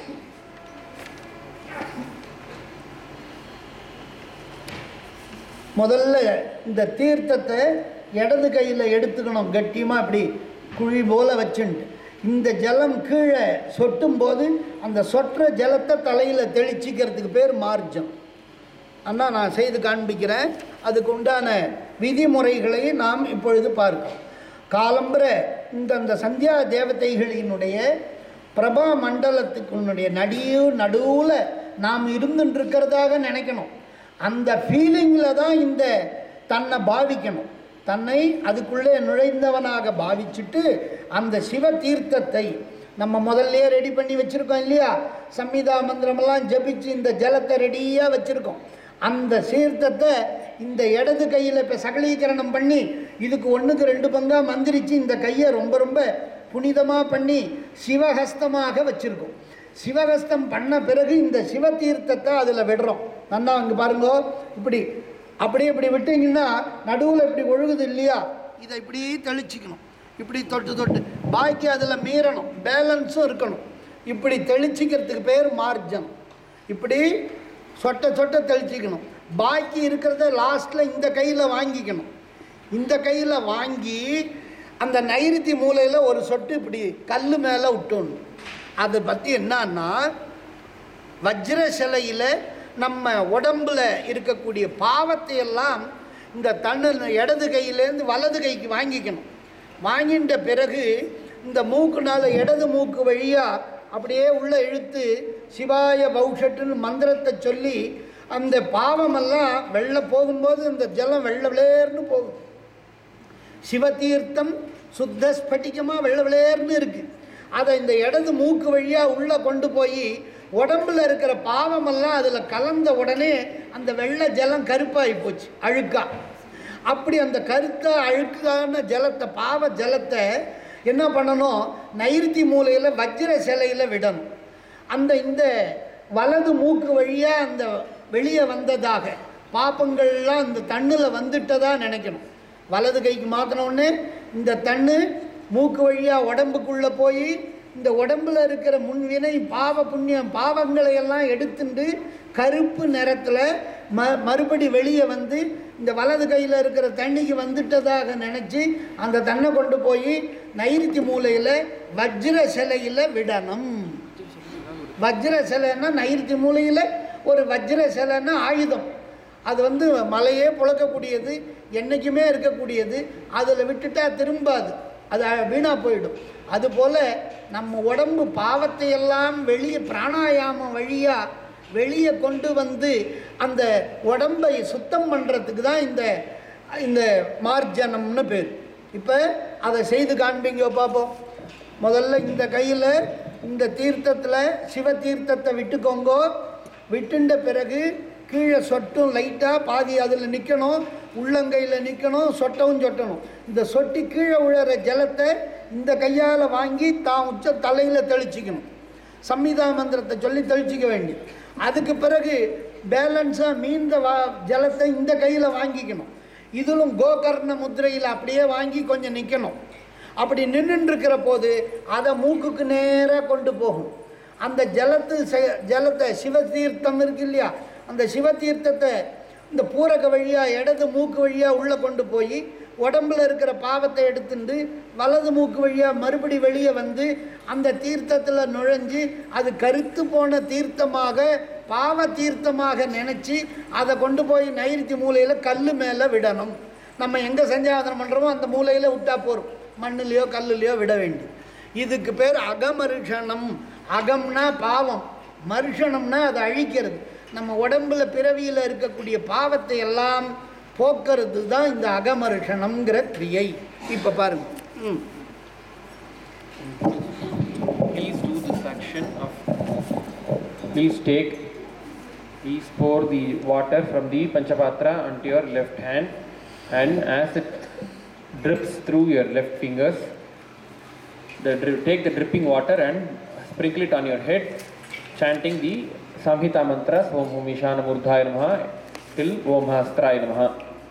முதல்ல இந்த தீர்த்தத்தை இடது கையில் எடுத்துக்கணும் கட்டியமாக அப்படி குழி போல வச்சுட்டு இந்த ஜலம் கீழே சொட்டும் போது அந்த சொட்டுற ஜலத்தை தலையில் தெளிச்சிக்கிறதுக்கு பேர் மார்ஜம் அண்ணா நான் செய்து காண்பிக்கிறேன் அதுக்கு உண்டான விதிமுறைகளை நாம் இப்பொழுது பார்க்கிறோம் காலம்புற இந்த அந்த சந்தியா தேவதைகளினுடைய பிரபா மண்டலத்துக்குன்னுடைய நடிவு நடுவில் நாம் இருந்துட்டு இருக்கிறதாக நினைக்கணும் அந்த ஃபீலிங்கில் தான் இந்த தன்னை பாவிக்கணும் தன்னை அதுக்குள்ளே நுழைந்தவனாக பாவிச்சுட்டு அந்த சிவ தீர்த்தத்தை நம்ம முதல்லயே ரெடி பண்ணி வச்சுருக்கோம் இல்லையா சம்மிதா மந்திரமெல்லாம் ஜபிச்சு இந்த ஜலத்தை ரெடியாக வச்சுருக்கோம் அந்த சீர்த்தத்தை இந்த இடது கையில் இப்போ சகலீகரணம் பண்ணி இதுக்கு ஒன்றுக்கு ரெண்டு பங்காக மந்திரிச்சு இந்த கையை ரொம்ப ரொம்ப புனிதமாக பண்ணி சிவஹஸ்தமாக வச்சுருக்கோம் சிவஹஸ்தம் பண்ண பிறகு இந்த சிவ தீர்த்தத்தை அதில் விடுறோம் நல்லா அங்கே பாருங்க இப்படி அப்படியே இப்படி விட்டீங்கன்னா நடுவில் இப்படி ஒழுகுது இல்லையா இதை இப்படி தெளிச்சிக்கணும் இப்படி தொட்டு தொட்டு பாக்கி அதில் மீறணும் பேலன்ஸும் இருக்கணும் இப்படி தெளிச்சிக்கிறதுக்கு பேர் மார்ஜம் இப்படி சொட்ட சொட்ட தெளிச்சிக்கணும் பாக்கி இருக்கிறத லாஸ்ட்டில் இந்த கையில் வாங்கிக்கணும் இந்த கையில் வாங்கி அந்த நைருத்தி மூலையில் ஒரு சொட்டு இப்படி கல் மேலே விட்டணும் அதை பற்றி என்னன்னா வஜ்ர சிலையில் நம்ம உடம்புல இருக்கக்கூடிய பாவத்தை எல்லாம் இந்த தண்ணு இடது கையிலேருந்து வலது கைக்கு வாங்கிக்கணும் வாங்கிட்ட பிறகு இந்த மூக்குனால இடது மூக்கு வழியாக அப்படியே உள்ளே இழுத்து சிவாய பௌஷட்டுன்னு மந்திரத்தை சொல்லி அந்த பாவமெல்லாம் வெள்ள போகும்போது இந்த ஜலம் வெள்ள விளையர்னு போகும் சிவதீர்த்தம் சுத்த ஸ்பட்டிகமாக வெள்ளை விளையர்னு இருக்குது அதை இந்த இடது மூக்கு வழியாக உள்ளே கொண்டு போய் உடம்புல இருக்கிற பாவமெல்லாம் அதில் கலந்த உடனே அந்த வெள்ளை ஜலம் கருப்பாகி போச்சு அழுக்கா அப்படி அந்த கருத்த அழுக்கான ஜலத்தை பாவ ஜலத்தை என்ன பண்ணணும் நைருத்தி மூலையில் வஜ்ர சிலையில் விடணும் அந்த இந்த வலது மூக்கு வழியாக அந்த வெளியே வந்ததாக பாப்பங்கள்லாம் இந்த தண்ணில் வந்துட்டதா நினைக்கணும் வலது கைக்கு மாற்றினோடனே இந்த தண்ணு மூக்கு வழியாக உடம்புக்குள்ளே போய் இந்த உடம்புல இருக்கிற முன்வினை பாவ புண்ணியம் பாவங்களை எல்லாம் எடுத்துட்டு கருப்பு நிறத்தில் ம மறுபடி வெளியே வந்து இந்த வலது கையில் இருக்கிற தண்ணிக்கு வந்துட்டதாக நினச்சி அந்த தண்ணை கொண்டு போய் நைருத்தி மூலையில் வஜ்ர சிலையில் விடணும் வஜ்ர சிலைன்னா நைருத்தி மூலையில் ஒரு வஜ்ர சிலைன்னா ஆயுதம் அது வந்து மலையே புழக்கக்கூடியது என்றைக்குமே இருக்கக்கூடியது அதில் விட்டுட்டா திரும்பாது அது வீணாக போயிடும் அதுபோல் நம்ம உடம்பு பாவத்தை எல்லாம் வெளியே பிராணாயாமம் வழியாக வெளியே கொண்டு வந்து அந்த உடம்பை சுத்தம் பண்ணுறதுக்கு தான் இந்த இந்த மார்ஜனம்னு பேர் இப்போ அதை செய்து காண்பீங்க பார்ப்போம் முதல்ல இந்த கையில் இந்த தீர்த்தத்தில் சிவ தீர்த்தத்தை விட்டுக்கோங்கோ விட்டுண்ட பிறகு கீழே சொட்டும் லைட்டாக பாதி அதில் நிற்கணும் உள்ளங்கையில் நிற்கணும் சொட்டவும் சொட்டணும் இந்த சொட்டி கீழே விழுற ஜலத்தை இந்த கையால் வாங்கி தான் உச்ச தலையில் தெளிச்சிக்கணும் சம்மிதா மந்திரத்தை சொல்லி தெளிச்சிக்க வேண்டி அதுக்கு பிறகு பேலன்ஸாக மீந்த வா ஜலத்தை இந்த கையில் வாங்கிக்கணும் இதிலும் கோகர்ண முத்திரையில் அப்படியே வாங்கி கொஞ்சம் நிற்கணும் அப்படி நின்றுட்டு இருக்கிற போது அதை மூக்குக்கு நேராக கொண்டு போகும் அந்த ஜலத்து செ- ஜலத்தை சிவதீர்த்தம் இருக்கு இல்லையா அந்த சிவதீர்த்தத்தை இந்த பூரக வழியாக இடது மூக்கு வழியாக உள்ளே கொண்டு போய் உடம்புல இருக்கிற பாவத்தை எடுத்துட்டு வலது மூக்கு வழியாக மறுபடி வெளியே வந்து அந்த தீர்த்தத்தில் நுழைஞ்சு அது கருத்து போன தீர்த்தமாக பாவ தீர்த்தமாக நினச்சி அதை கொண்டு போய் நைருத்தி மூலையில் கல் மேலே விடணும் நம்ம எங்கே சஞ்சாதனம் பண்ணுறோமோ அந்த மூலையில் விட்டா போதும் மண்ணுலேயோ கல்லுலேயோ விட வேண்டி இதுக்கு பேர் அகமருஷணம் அகம்னா பாவம் மருஷணம்னா அதை அழிக்கிறது நம்ம உடம்புல பிறவியில் இருக்கக்கூடிய பாவத்தை எல்லாம் போக்குறது தான் இந்த அகமருஷணம்ங்கிற கிரியை இப்போ பாருங்க ம் Please do this action of. Please take. Please pour the water from the Panchapatra onto your left hand, and as it drips through your left fingers, the dri- take the dripping water and sprinkle it on your head, chanting the Samhita mantras Om Hum Ishana Murdhaya Namaha till Om Hastraya Namaha.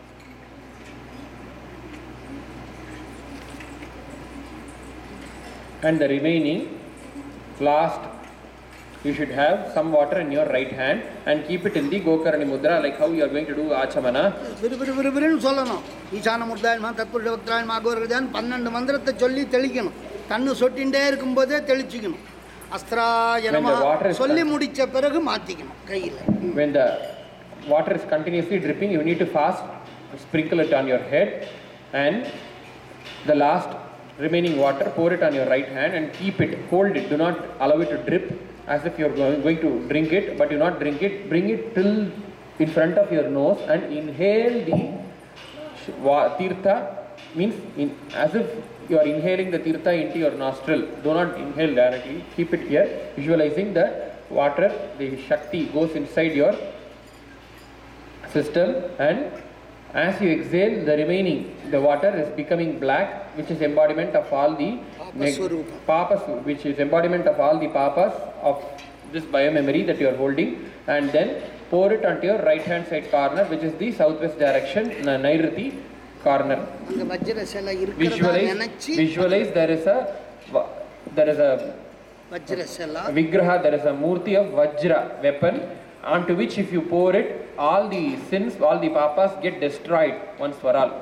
and the remaining last you should have some water in your right hand and keep it in the gokarani mudra like how you are going to do achamana விறு விறு விறு விறுன்னு சொல்லணும் ஈசான முர்தாயமா தத்புருஷ பக்தாயமா அகோரகஜான் பன்னெண்டு மந்திரத்தை சொல்லி தெளிக்கணும் கண்ணு சொட்டின்ண்டே இருக்கும்போதே தெளிச்சுக்கணும் அஸ்திராய When the நமஹ water is சொல்லி முடிச்ச பிறகு மாற்றிக்கணும் கையில் when the water is continuously dripping you need to fast sprinkle it on your head and the last remaining water pour it on your right hand and keep it hold it do not allow it to drip as if you're going going to drink it but do not drink it bring it till in front of your nose and inhale the sh- wa- tirtha means in, as if you are inhaling the tirtha into your nostril do not inhale directly keep it here visualizing the water the shakti goes inside your system and as you exhale the remaining the water is becoming black which is embodiment of all the neg- Papaswarupa. papas which is embodiment of all the papas of this biomemory that you are holding and then pour it onto your right hand side corner which is the southwest direction na- nairiti corner அங்கே வஜ்ர சிலை இருக்கிறதா visualize நினச்சி visualize there is a va- there is a வஜ்ர சிலை Vigraha, there is a Murti of Vajra weapon onto which if you pour it, all the sins, all the papas get destroyed once for all.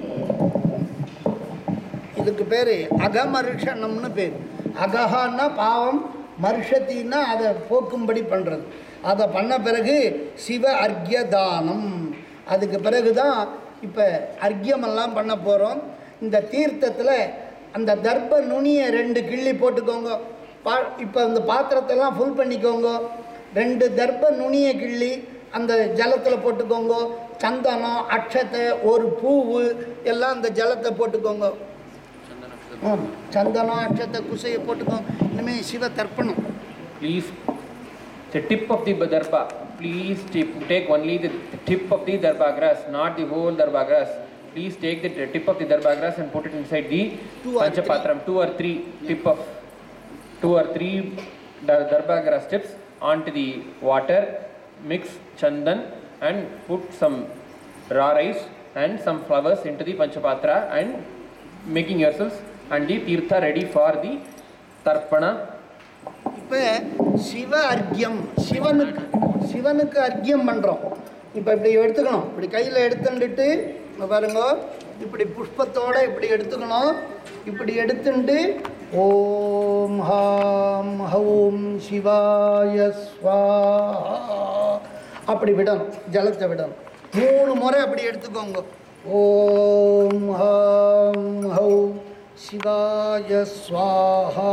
இதுக்கு பேர் அகமருஷணம்னு பேர் அகஹான்னா பாவம் மருஷத்தின்னா அதை போக்கும்படி பண்ணுறது அதை பண்ண பிறகு சிவ அர்க்யதானம் அதுக்கு பிறகு தான் இப்போ அர்க்கியமெல்லாம் பண்ண போகிறோம் இந்த தீர்த்தத்தில் அந்த தர்ப்ப நுனியை ரெண்டு கிள்ளி போட்டுக்கோங்க பா இப்போ இந்த பாத்திரத்தெல்லாம் ஃபுல் பண்ணிக்கோங்க ரெண்டு தர்ப்ப நுனியை கிள்ளி அந்த ஜலத்தில் போட்டுக்கோங்க சந்தனம் அக்ஷத்தை ஒரு பூவு எல்லாம் அந்த ஜலத்தை போட்டுக்கோங்க ஆம், சந்தனம் அக்ஷத்தை குசையை போட்டுக்கோங்க இனிமேல் சிவ தர்ப்பணம் Please, the tip of the darba, please tip, take only the tip of the darba grass, not the whole darba grass. Please take the tip of the darba grass and put it inside the Two or Panchapatram, two or three tip of, two or three dar- darba grass tips onto the water, mix chandan and put some raw rice and some flowers into the Panchapatra and making yourselves and the tirtha ready for the tarpana இப்போ சிவ அர்க்கியம் சிவனுக்கு சிவனுக்கு அர்க்கியம் பண்ணுறோம் இப்போ இப்படி எடுத்துக்கணும் இப்படி கையில் எடுத்துட்டுட்டு இங்க பாருங்க இப்படி புஷ்பத்தோட இப்படி எடுத்துக்கணும் இப்படி எடுத்துட்டு ஓம் ஹாம் ஹௌம் சிவாய ஸ்வாஹா அப்படி விடணும் ஜலத்தை விடணும் மூணு முறை அப்படி எடுத்துக்கோங்க ஓம் ஹாம் ஹௌம் சிவாய ஸ்வாஹா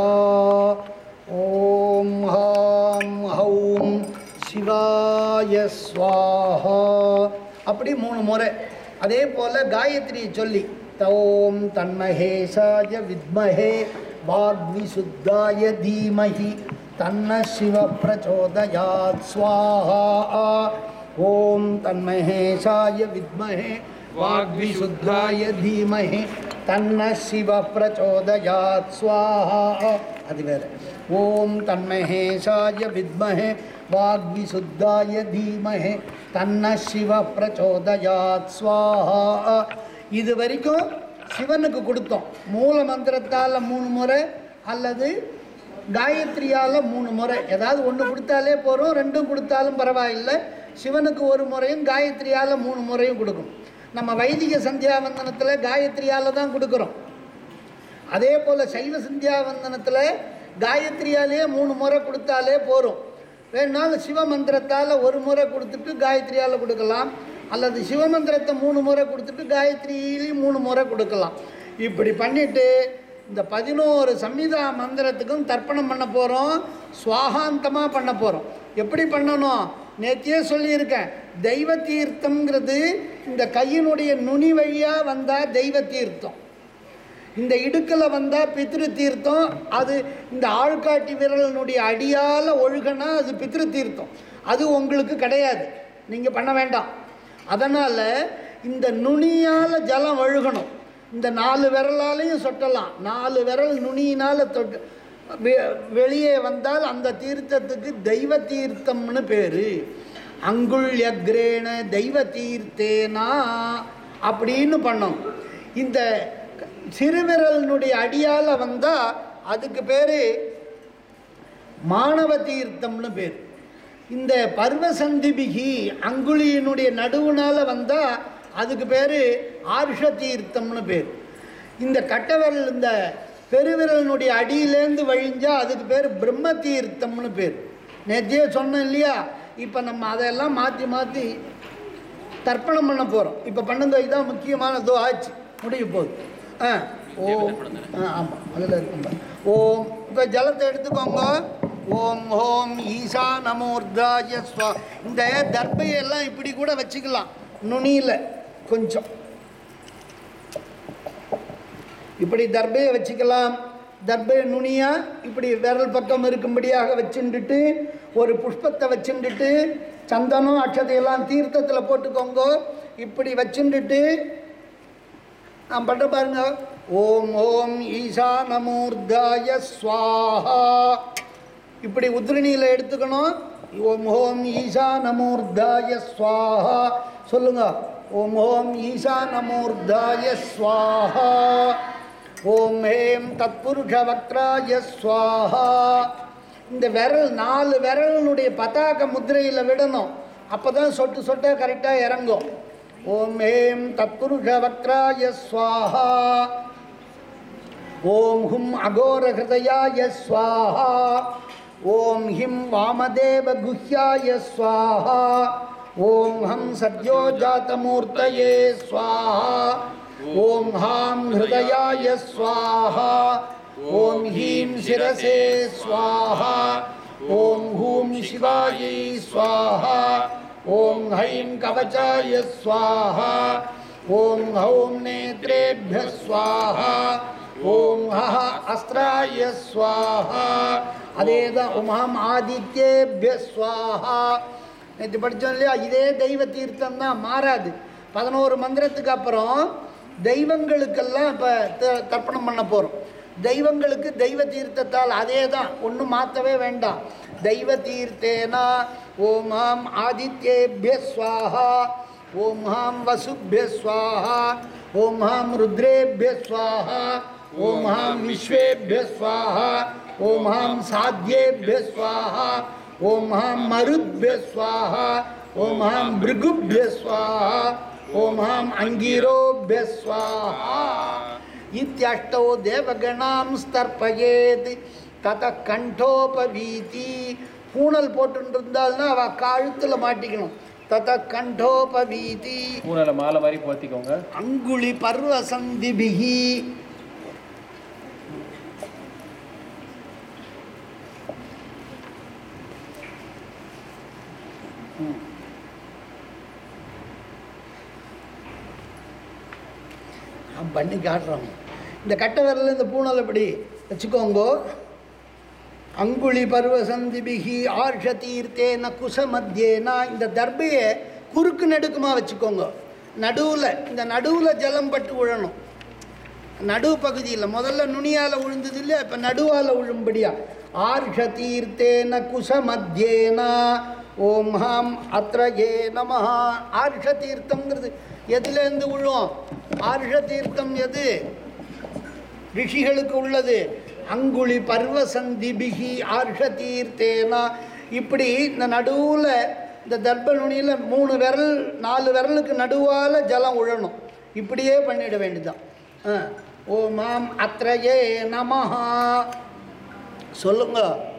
ஓம் ஹாம் ஹௌம் சிவாய ஸ்வாஹா அப்படி மூணு முறை அதே போல் காயத்ரியை சொல்லி தோம் தன்மஹேசாய வித்மஹே வாக்விசுத்தாய தீமஹி தன்ன சிவ பிரச்சோதயாத் ஸ்வாஹா ஓம் தன்மஹேசாய வித்மஹே வாக்விசுத்தாய தீமஹி தன்ன சிவ பிரச்சோதயாத் ஸ்வாஹா அது வேற ஓம் தன்மஹேஷாய வித்மஹே வாக்விசுத்தாய தீமஹே தன்ன சிவ பிரச்சோதயாத் ஸ்வாஹா இது வரைக்கும் சிவனுக்கு கொடுத்தோம் மூல மந்திரத்தால் மூணு முறை அல்லது காயத்ரியால் மூணு முறை ஏதாவது ஒன்று கொடுத்தாலே போகிறோம் ரெண்டும் கொடுத்தாலும் பரவாயில்லை சிவனுக்கு ஒரு முறையும் காயத்ரியால் மூணு முறையும் கொடுக்கணும் நம்ம வைதிக சந்தியாவந்தனத்தில் காயத்ரியால் தான் கொடுக்குறோம் அதே போல் சைவ சந்தியாவந்தனத்தில் காயத்ரியாலேயே மூணு முறை கொடுத்தாலே போகிறோம் வேணுனாலும் சிவமந்திரத்தால் ஒரு முறை கொடுத்துட்டு காயத்ரியால் கொடுக்கலாம் அல்லது சிவமந்திரத்தை மூணு முறை கொடுத்துட்டு காயத்ரியிலையும் மூணு முறை கொடுக்கலாம் இப்படி பண்ணிட்டு இந்த பதினோரு சம்மிதா மந்திரத்துக்கும் தர்ப்பணம் பண்ண போகிறோம் சுவாகாந்தமாக பண்ண போகிறோம் எப்படி பண்ணணும் நேத்தியே சொல்லியிருக்கேன் தெய்வ தீர்த்தம்ங்கிறது இந்த கையினுடைய நுனி வழியாக வந்தால் தெய்வ தீர்த்தம் இந்த இடுக்கில் வந்தால் பித்ரு தீர்த்தம் அது இந்த ஆள்காட்டி விரலினுடைய அடியால் ஒழுகனா அது பித்ரு தீர்த்தம் அது உங்களுக்கு கிடையாது நீங்கள் பண்ண வேண்டாம் அதனால் இந்த நுனியால் ஜலம் ஒழுகணும் இந்த நாலு விரலாலையும் சொட்டலாம் நாலு விரல் நுனியினால் தொட்டு வெ- வெளியே வந்தால் அந்த தீர்த்தத்துக்கு தெய்வ தீர்த்தம்னு பேர் அங்குள்யக்ரேண தெய்வ தீர்த்தேனா அப்படின்னு பண்ணோம் இந்த சிறுவிரலினுடைய அடியால் வந்தால் அதுக்கு பேர் மாணவ தீர்த்தம்னு பேர் இந்த பர்வசந்திபிகி அங்குலியினுடைய நடுவுனால வந்தால் அதுக்கு பேர் ஆர்ஷ தீர்த்தம்னு பேர் இந்த கட்டவிரல் இந்த பெருவிரலினுடைய அடியிலேருந்து வழிஞ்சால் அதுக்கு பேர் பிரம்ம தீர்த்தம்னு பேர் நேத்தியே சொன்னேன் இல்லையா இப்போ நம்ம அதெல்லாம் மாற்றி மாற்றி தர்ப்பணம் பண்ண போகிறோம் இப்போ பண்ணுங்க இதுதான் முக்கியமானதோ ஆச்சு முடிய போகுது ஆ ஓம் ஆ ஆமாம் அதில் இருக்கும் பாரு. ஓம் இப்போ ஜலத்தை எடுத்துக்கோங்க ஓம் ஓம் ஈசா நமோர்தாய ஸ்வா இந்த தர்பையெல்லாம் இப்படி கூட வச்சுக்கலாம் நுனியில் கொஞ்சம் இப்படி தர்பையை வச்சுக்கலாம் தர்பை நுனியா இப்படி விரல் பக்கம் இருக்கும்படியாக வச்சுட்டுட்டு ஒரு புஷ்பத்தை வச்சுட்டுட்டு சந்தனம் அக்ஷதையெல்லாம் தீர்த்தத்தில் போட்டுக்கோங்க இப்படி வச்சுட்டுட்டு நான் பண்ணுற பாருங்க ஓம் ஓம் ஈசா நமூர்தாய ஸ்வாஹா இப்படி உத்ரணியில் எடுத்துக்கணும் ஓம் ஓம் ஈசா நமூர்தாய ஸ்வாஹா சொல்லுங்க ஓம் ஓம் ஈசா நமூர்தாய ஸ்வாஹா ஓம் ஹேம் தத்புருஷ வக்ராய ஸ்வாஹா இந்த விரல் நாலு விரலினுடைய பதாக முத்திரையில் விடணும் அப்போ தான் சொட்டு சொட்டாக கரெக்டாக இறங்கும் ஓம் ஹேம் தத்புருஷ வக்ராய ஸ்வாஹா ஓம் ஹும் அகோர ஹிருதயாய ஸ்வாஹா ஓம் ஹிம் வாமதேவ குஹ்யாய ஸ்வாஹா ஓம் ஹம் சத்யோ ஜாத்தமூர்த்தயே ஸ்வாஹா ஓம் ஹாம் ஹிருதயாய ஸ்வாஹா ஓம் ஹீம் சிரசே ஸ்வாஹா ஓம் ஹூம் சிவாயை ஸ்வாஹா ஓம் ஹைம் கவச்சாய ஸ்வாஹா ஓம் ஹௌம் நேத்ரேभ्य ஸ்வாஹா ஓம் ஹஹ அஸ்திராய ஸ்வாஹா அதே தான் உமாம் ஆதித்யேபிய ஸ்வாஹா நேற்று படித்தோம் இல்லையா இதே தெய்வ தீர்த்தம் தான் மாறாது பதினோரு மந்திரத்துக்கு அப்புறம் தெய்வங்களுக்கெல்லாம் இப்போ தர்ப்பணம் பண்ண போகிறோம் தெய்வங்களுக்கு தெய்வ தீர்த்தத்தால் அதே தான் ஒன்றும் மாற்றவே வேண்டாம் தெய்வ தீர்த்தேனா ஓம் ஆம் ஆதித்யேபிய ஸ்வாஹா ஓம் ஹாம் வசுபிய ஸ்வாஹா ஓம் ஹாம் ருத்ரேபிய ஸ்வாஹா ஓம் ஹாம் விஸ்வேபிய ஸ்வாஹா ஓம் ஹாம் சாத்யேபிய ஸ்வாஹா ஓம் ஹாம் மருத்பிய ஸ்வாஹா ஓம் ஹாம் பிருகுபிய ஸ்வாஹா ஓம் ஹாம் அங்கீரோபிய ஸ்வாஹா இத்தியஷ்டோ தேவகணாம் ஸ்தர்ப்பயேத் தத கண்டோபவீதி பூணல் போட்டு இருந்தால்னா அவ கழுத்தில் மாட்டிக்கணும் தத கண்டோபவீதி பூனால மாலை மாதிரி போத்திக்கோங்க அங்குளி பர்வசந்திபிகி ம். நான் பண்ணி காட்டுறோம் இந்த கட்டை விரல்ல இந்த பூனல் இப்படி வச்சுக்கோங்கோ அங்குளி பர்வசந்திபிகி ஆர்ஷ தீர்த்தேன குசமத்தியேனா இந்த தர்பையை குறுக்கு நடுக்குமா வச்சுக்கோங்க நடுவில் இந்த நடுவில் ஜலம் பட்டு விழணும் நடு பகுதியில் முதல்ல நுனியால் விழுந்தது இல்லையா இப்போ நடுவால் விழும்படியா ஆர்ஷ தீர்த்தேன குச மத்தியேனா ஓம் ஹாம் அத்ரயே நமஹ ஆர்ஷ தீர்த்தம்ங்கிறது எதுலேருந்து விழும் ஆர்ஷ தீர்த்தம் எது ரிஷிகளுக்கு உள்ளது அங்குழி பர்வசந்திபிகி ஆர்ஷ தீர்த்தேனா இப்படி இந்த நடுவில் இந்த தர்ப்ப நுனியில் மூணு விரல் நாலு விரலுக்கு நடுவால் ஜலம் உழணும் இப்படியே பண்ணிட வேண்டியதுதான் ஆ. ஓமாம் அத்ரயே நமஹா சொல்லுங்க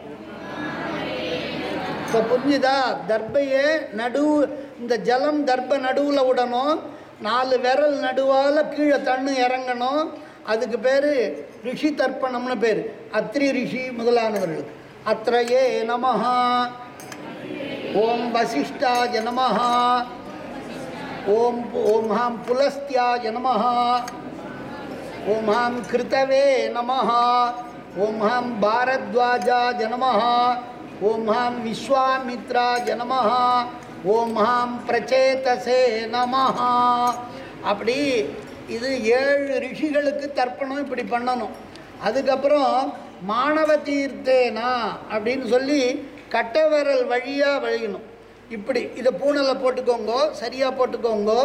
இப்போ புரிஞ்சுதா தர்பையே நடு இந்த ஜலம் தர்ப நடுவில் விடணும் நாலு விரல் நடுவால் கீழே தண்ணு இறங்கணும் அதுக்கு பேர் ரிஷி தர்ப்பணம்னு பேர் அத்ரி ரிஷி முதலானவர்களுக்கு அத்ரயே நமஹா ஓம் வசிஷ்டாய நமஹா ஓம் ஓம் ஹாம் புலஸ்தியாய நமஹா ஓம் ஹாம் கிருத்தவே நமஹ ஓம் ஹாம் பாரத்வாஜாய நமஹ ஓம் ஹாம் விஸ்வாமித்ராய நமஹ ஓம் ஹாம் பிரச்சேதசே நமஹ அப்படி இது ஏழு ரிஷிகளுக்கு தர்ப்பணம் இப்படி பண்ணணும் அதுக்கப்புறம் மாணவ தீர்த்தேனா அப்படின்னு சொல்லி கட்டவிரல் வழியாக வழியணும் இப்படி இதை பூனலை போட்டுக்கோங்கோ சரியாக போட்டுக்கோங்கோ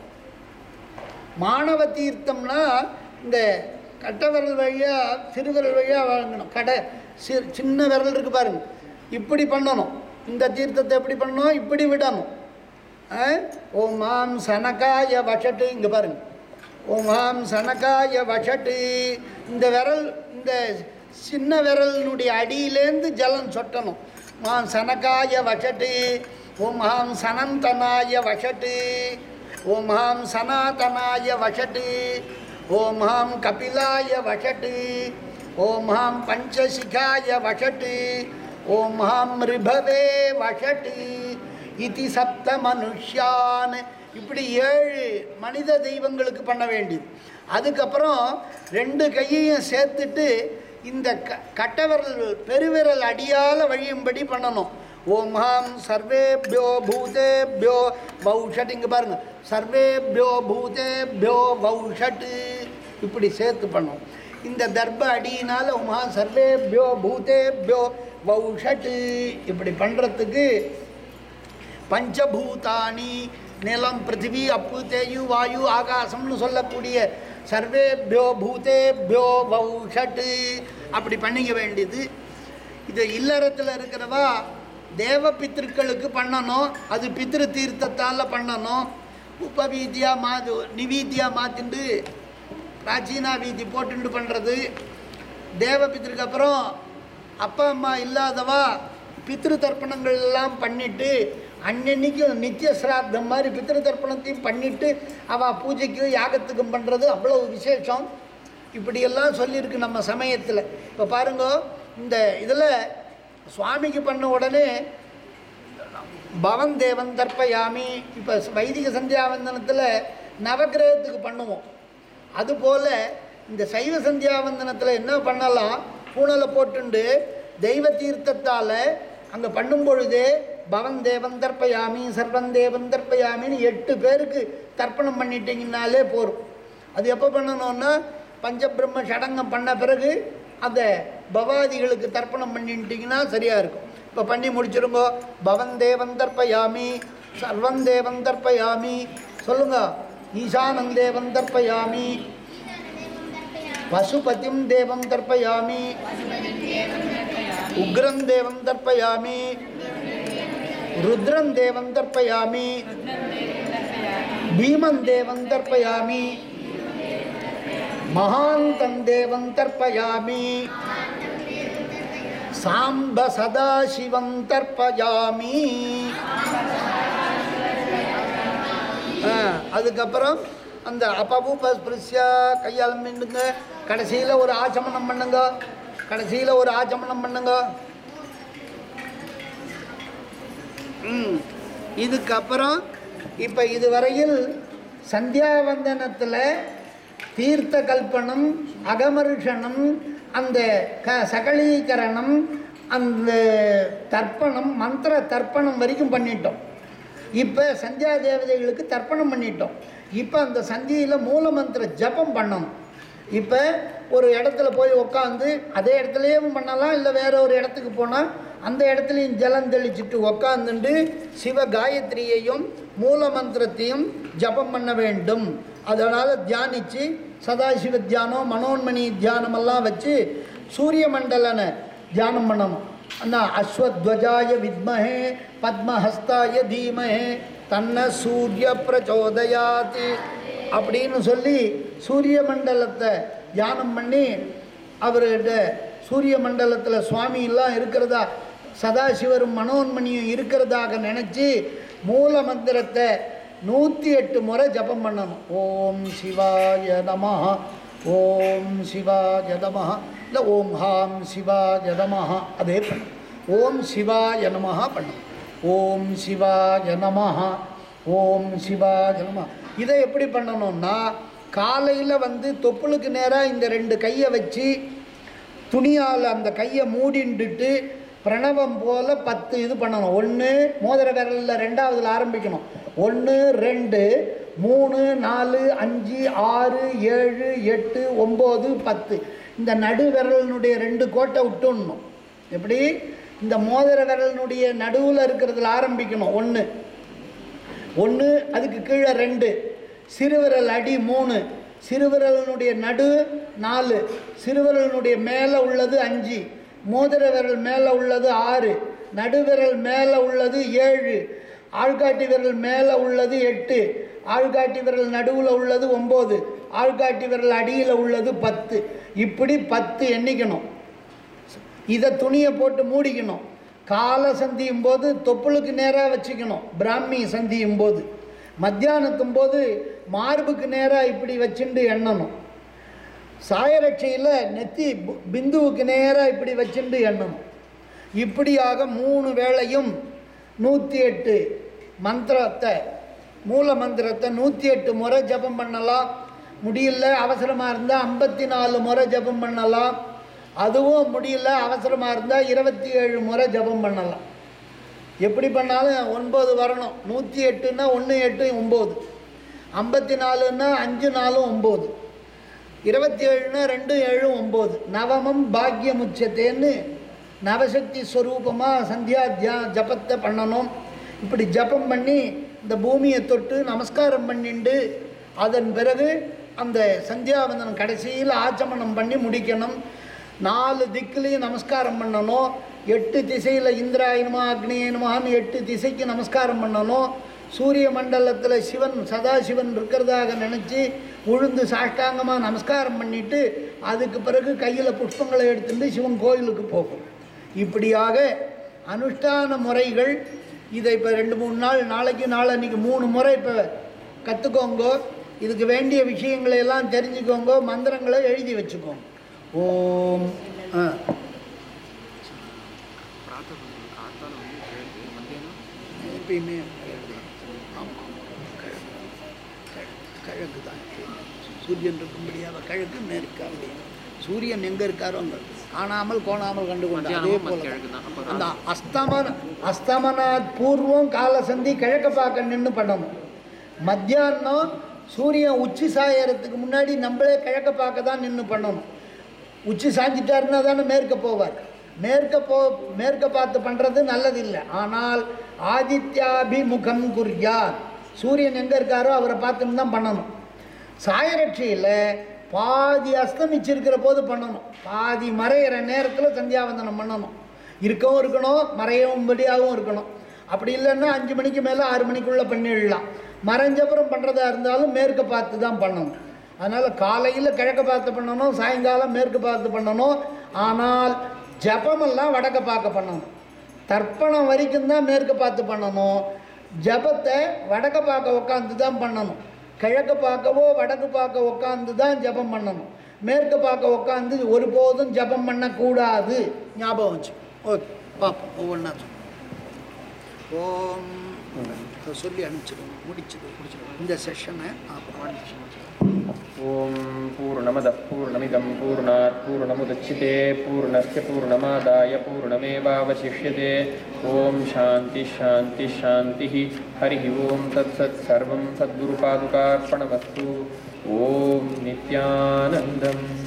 மாணவ தீர்த்தம்னா இந்த கட்ட விரல் வழியாக சிறுவிரல் வழியாக வழங்கணும் கடை சிறு சின்ன விரல் இருக்கு பாருங்க இப்படி பண்ணணும் இந்த தீர்த்தத்தை எப்படி பண்ணணும் இப்படி விடணும் ஆ? ஓம் மாம் சனகாய வஷட்டு இங்கே பாருங்க ஓம் மாம் சனகாய வஷட்டு இந்த விரல் இந்த சின்ன விரலினுடைய அடியிலேருந்து ஜலம் சொட்டணும் மாம் சனகாய வஷட்டு ஓம் மாம் சனந்தனாய வஷட்டு ஓம் ஹாம் சனாதனாய வஷட்டு ஓம் ஹாம் கபிலாய வஷட்டு ஓம் ஹாம் பஞ்சசிகாய வஷட்டு ஓம் ஹாம் ரிபவே வஷட்டு இதி சப்த மனுஷ்யான் இப்படி ஏழு மனித தெய்வங்களுக்கு பண்ண வேண்டியது அதுக்கப்புறம் ரெண்டு கையையும் சேர்த்துட்டு இந்த க கட்டவிரல் பெருவிரல் அடியால் வழியும்படி பண்ணணும் ஓம் ஹாம் சர்வேபியோ பூதேபியோ வௌஷட் இங்கே பாருங்க சர்வேபியோ பூதேபியோ வௌஷட்டு இப்படி சேர்த்து பண்ணோம் இந்த தர்ப அடியினால் ஓம் ஹாம் சர்வேபியோ பூதேபியோ வௌஷட்டு இப்படி பண்ணுறதுக்கு பஞ்சபூதானி நிலம் பிருத்திவி அப்பு தேயு வாயு ஆகாசம்னு சொல்லக்கூடிய சர்வேபியோ பூதேபியோ வௌஷட்டு அப்படி பண்ணிக்க வேண்டியது இது இல்லறத்தில் இருக்கிறவா தேவ பித்திருக்களுக்கு பண்ணணும் அது பித்ரு தீர்த்தத்தால் பண்ணணும் உபவீதியா மா நிவீதியா மாற்றிண்டு பிராச்சீனா வீதி போட்டுண்டு பண்ணுறது தேவ பித்திருக்கு அப்புறம் அப்பா அம்மா இல்லாதவா பித்ரு தர்ப்பணங்கள் எல்லாம் பண்ணிட்டு அன்னன்னைக்கு நித்திய சிராத்தம் மாதிரி பித்ரு தர்ப்பணத்தையும் பண்ணிட்டு அவள் பூஜைக்கும் யாகத்துக்கும் பண்ணுறது அவ்வளோ விசேஷம் இப்படியெல்லாம் சொல்லியிருக்கு நம்ம சமயத்தில் இப்போ பாருங்க இந்த இதில் சுவாமிக்கு பண்ண உடனே பவன் தேவன் தர்ப்பயாமி இப்போ வைதிக சந்தியாவந்தனத்தில் நவக்கிரகத்துக்கு பண்ணுவோம் அதுபோல் இந்த சைவ சந்தியாவந்தனத்தில் என்ன பண்ணலாம் பூனலை போட்டுண்டு தெய்வ தீர்த்தத்தால் அங்கே பண்ணும் பொழுதே பவன் தேவன் தர்ப்பயாமி சர்வன் தேவன் தர்ப்பயாமின்னு எட்டு பேருக்கு தர்ப்பணம் பண்ணிட்டீங்கன்னாலே போரும் அது எப்போ பண்ணணும்னா பஞ்சபிரம்ம சடங்கம் பண்ண பிறகு அந்த பவாதிகளுக்கு தர்ப்பணம் பண்ணிட்டீங்கன்னா சரியாக இருக்கும் இப்போ பண்ணி முடிச்சிருங்கோ பவன் தேவன் தர்ப்பயாமி சர்வம் தேவன் தர்ப்பயாமி சொல்லுங்க ஈசானன் தேவன் தர்ப்பயாமி பசுபதிம் தேவம் தர்ப்பயாமி உக்ரம் தேவம் தர்ப்பயாமி ருத்ரம் தேவம் தர்ப்பயாமி பீமன் தேவம் தர்ப்பயாமி மகாந்தம் தேவம் தர்ப்பயாமி சாம்ப சதாசிவம் தர்ப்பயாமி ஆ, அதுக்கப்புறம் அந்த அப்பபூப ஸ்பிருஷ்யா கையால் மின்னுங்க கடைசியில் ஒரு ஆச்சமனம் பண்ணுங்க கடைசியில் ஒரு ஆச்சமனம் பண்ணுங்க ம் இதுக்கப்புறம் இப்போ இதுவரையில் சந்தியாவந்தனத்தில் தீர்த்த கல்பனம் அகமருஷனம் அந்த க சகலீகரணம் அந்த தர்ப்பணம் மந்திர தர்ப்பணம் வரைக்கும் பண்ணிட்டோம் இப்போ சந்தியா தேவதைகளுக்கு தர்ப்பணம் பண்ணிட்டோம் இப்போ அந்த சந்தியில் மூல மந்திர ஜபம் பண்ணணும் இப்போ ஒரு இடத்துல போய் உக்காந்து அதே இடத்துலையும் பண்ணலாம் இல்லை வேற ஒரு இடத்துக்கு போனால் அந்த இடத்துலையும் ஜலம் தெளிச்சுட்டு உக்காந்துண்டு சிவ காயத்ரியையும் மூல மந்திரத்தையும் ஜபம் பண்ண வேண்டும் அதனால் தியானித்து சதாசிவ தியானம் மனோன்மணி தியானமெல்லாம் வச்சு சூரிய மண்டலனை தியானம் பண்ணணும் அண்ணா அஸ்வத்வஜாய வித்மஹே பத்மஹஸ்தாய தீமஹே தன்ன சூரிய பிரச்சோதயாத் அப்படின்னு சொல்லி சூரிய மண்டலத்தை தியானம் பண்ணி அவர்கிட்ட சூரிய மண்டலத்தில் சுவாமியெல்லாம் இருக்கிறதா சதாசிவரும் மனோன்மணியும் இருக்கிறதாக நினச்சி மூல மந்திரத்தை நூற்றி எட்டு முறை ஜபம் பண்ணணும் ஓம் சிவாய நமஹ ஓம் சிவாய நமஹ இல்லை ஓம் ஹாம் சிவாய நமஹ அதே பண்ணும் ஓம் சிவாய நமஹ பண்ணும் ஓம் சிவாய நமஹ ஓம் சிவாய நமஹ இதை எப்படி பண்ணணும்னா காலையில் வந்து தொப்புளுக்கு நேராக இந்த ரெண்டு கையை வச்சு துணியால் அந்த கையை மூடிண்டுட்டு பிரணவம் போல் பத்து இது பண்ணணும் ஒன்று மோதிர விரலில் ரெண்டாவதுல ஆரம்பிக்கணும் ஒன்று ரெண்டு மூணு நாலு அஞ்சு ஆறு ஏழு எட்டு ஒம்பது பத்து இந்த நடு விரலினுடைய ரெண்டு கோட்டை விட்டுடணும் எப்படி இந்த மோதிர விரலினுடைய நடுவில் இருக்கிறதுல ஆரம்பிக்கணும் ஒன்று ஒன்று அதுக்கு கீழே ரெண்டு சிறுவிரல் அடி மூணு சிறுவிரலினுடைய நடு நாலு சிறுவிரலினுடைய மேலே உள்ளது அஞ்சு மோதிர விரல் மேலே உள்ளது ஆறு நடுவிரல் மேலே உள்ளது ஏழு ஆள்காட்டி விரல் மேலே உள்ளது எட்டு ஆள்காட்டி விரல் நடுவில் உள்ளது ஒம்பது ஆள்காட்டி விரல் அடியில் உள்ளது பத்து இப்படி பத்து எண்ணிக்கணும் இதை துணியை போட்டு மூடிக்கணும் காலை சந்தியும் போது தொப்புளுக்கு நேராக வச்சுக்கணும் பிராமி சந்தியும் போது மத்தியானத்தும் போது மார்புக்கு நேராக இப்படி வச்சுண்டு எண்ணணும் சாயரட்சையில் நெத்தி பு- பிந்துவுக்கு நேராக இப்படி வச்சுண்டு எண்ணணும் இப்படியாக மூணு வேளையும் நூற்றி எட்டு மந்திரத்தை மூல மந்திரத்தை நூற்றி எட்டு முறை ஜபம் பண்ணலாம் முடியல அவசரமாக இருந்தால் ஐம்பத்தி நாலு முறை ஜபம் பண்ணலாம் அதுவும் முடியல அவசரமாக இருந்தால் இருபத்தி ஏழு முறை ஜபம் பண்ணலாம் எப்படி பண்ணாலும் ஒன்பது வரணும் நூற்றி எட்டுன்னா ஒன்று எட்டு ஒம்பது ஐம்பத்தி நாலுன்னா அஞ்சு நாலும் ஒம்பது இருபத்தி ஏழுனா ரெண்டு ஏழு ஒம்பது நவமம் பாக்யமுச்சத்தேன்னு நவசக்தி ஸ்வரூபமாக சந்தியா தியா ஜபத்தை பண்ணணும் இப்படி ஜபம் பண்ணி இந்த பூமியை தொட்டு நமஸ்காரம் பண்ணிண்டு அதன் பிறகு அந்த சந்தியாவந்தனம் கடைசியில் ஆச்சமனம் பண்ணி முடிக்கணும் நாலு திக்குலேயும் நமஸ்காரம் பண்ணணும் எட்டு திசையில் இந்திராயனமா அக்னியனமான்னு எட்டு திசைக்கு நமஸ்காரம் பண்ணணும் சூரிய மண்டலத்தில் சிவன் சதாசிவன் இருக்கிறதாக நினச்சி உழுந்து சாஷ்டாங்கமாக நமஸ்காரம் பண்ணிட்டு அதுக்கு பிறகு கையில் புஷ்பங்களை எடுத்துட்டு சிவன் கோயிலுக்கு போகும் இப்படியாக அனுஷ்டான முறைகள் இதை இப்போ ரெண்டு மூணு நாள் நாளைக்கு நாளன்னைக்கு மூணு முறை இப்போ கற்றுக்கோங்க இதுக்கு வேண்டிய விஷயங்களை எல்லாம் தெரிஞ்சுக்கோங்க மந்திரங்களை எழுதி வச்சுக்கோங்க ஓம் ஆ எப்பயுமே ஆமாம் கிழக்கு கிழக்கு தான் சூரியன் இருக்கும்படியாக கிழக்கு மேற்கு அப்படி சூரியன் எங்கே இருக்காரோ அங்கே காணாமல் கோணாமல் கண்டு கொண்டு அதே போல தான். அந்த அஸ்தமன அஸ்தமனாத் பூர்வம் காலசந்தி கிழக்க பார்க்க நின்று பண்ணணும் மத்தியானம் சூரியன் உச்சி சாயறதுக்கு முன்னாடி நம்மளே கிழக்க பார்க்க தான் நின்று பண்ணணும் உச்சி சாஞ்சிட்டாருன்னா தானே மேற்க போவார் மேற்க போ மேற்க பார்த்து பண்ணுறது நல்லதில்லை ஆனால் ஆதித்யாபிமுகம் குர்யாத் சூரியன் எங்கே இருக்காரோ அவரை பார்த்துன்னு தான் பண்ணணும் சாயரட்சியில் பாதி அஸ்தமிச்சிருக்கிற போது பண்ணணும் பாதி மறையிற நேரத்தில் சந்தியாவந்தனம் பண்ணணும் இருக்கவும் இருக்கணும் மறையவும்படியாகவும் இருக்கணும் அப்படி இல்லைன்னா அஞ்சு மணிக்கு மேலே ஆறு மணிக்குள்ளே பண்ணிடலாம் மறைஞ்சப்புறம் பண்ணுறதா இருந்தாலும் மேற்க பார்த்து தான் பண்ணணும் அதனால் காலையில் கிழக்க பார்த்து பண்ணணும் சாயங்காலம் மேற்கு பார்த்து பண்ணணும் ஆனால் ஜபமெல்லாம் வடக்க பார்க்க பண்ணணும் தர்ப்பணம் வரைக்கும் தான் மேற்கு பார்த்து பண்ணணும் ஜபத்தை வடக்க பார்க்க உட்காந்து தான் பண்ணணும் கிழக்க பார்க்கவோ வடக்கு பார்க்க உட்காந்து தான் ஜபம் பண்ணணும் மேற்கு பார்க்க உட்காந்து ஒருபோதும் ஜபம் பண்ணக்கூடாது ஞாபகம் வச்சு ஓகே பார்ப்போம் ஒவ்வொன்றா ஓம் சொல்லி அனுப்பிச்சிடுவோம் முடிச்சது இந்த செஷனை அப்புறம் ॐ पूर्णमदः पूर्णमिदं पूर्णात् पूर्णमुदच्छिते पूर्णस्य पूर्णमादाय पूर्णमेवावशिष्यते ॐ शान्तिः शान्तिः शान्तिः हरिः ॐ तत्सत् सर्वं सद्गुरुपादुकार्पणमस्तु ॐ नित्यानन्दम्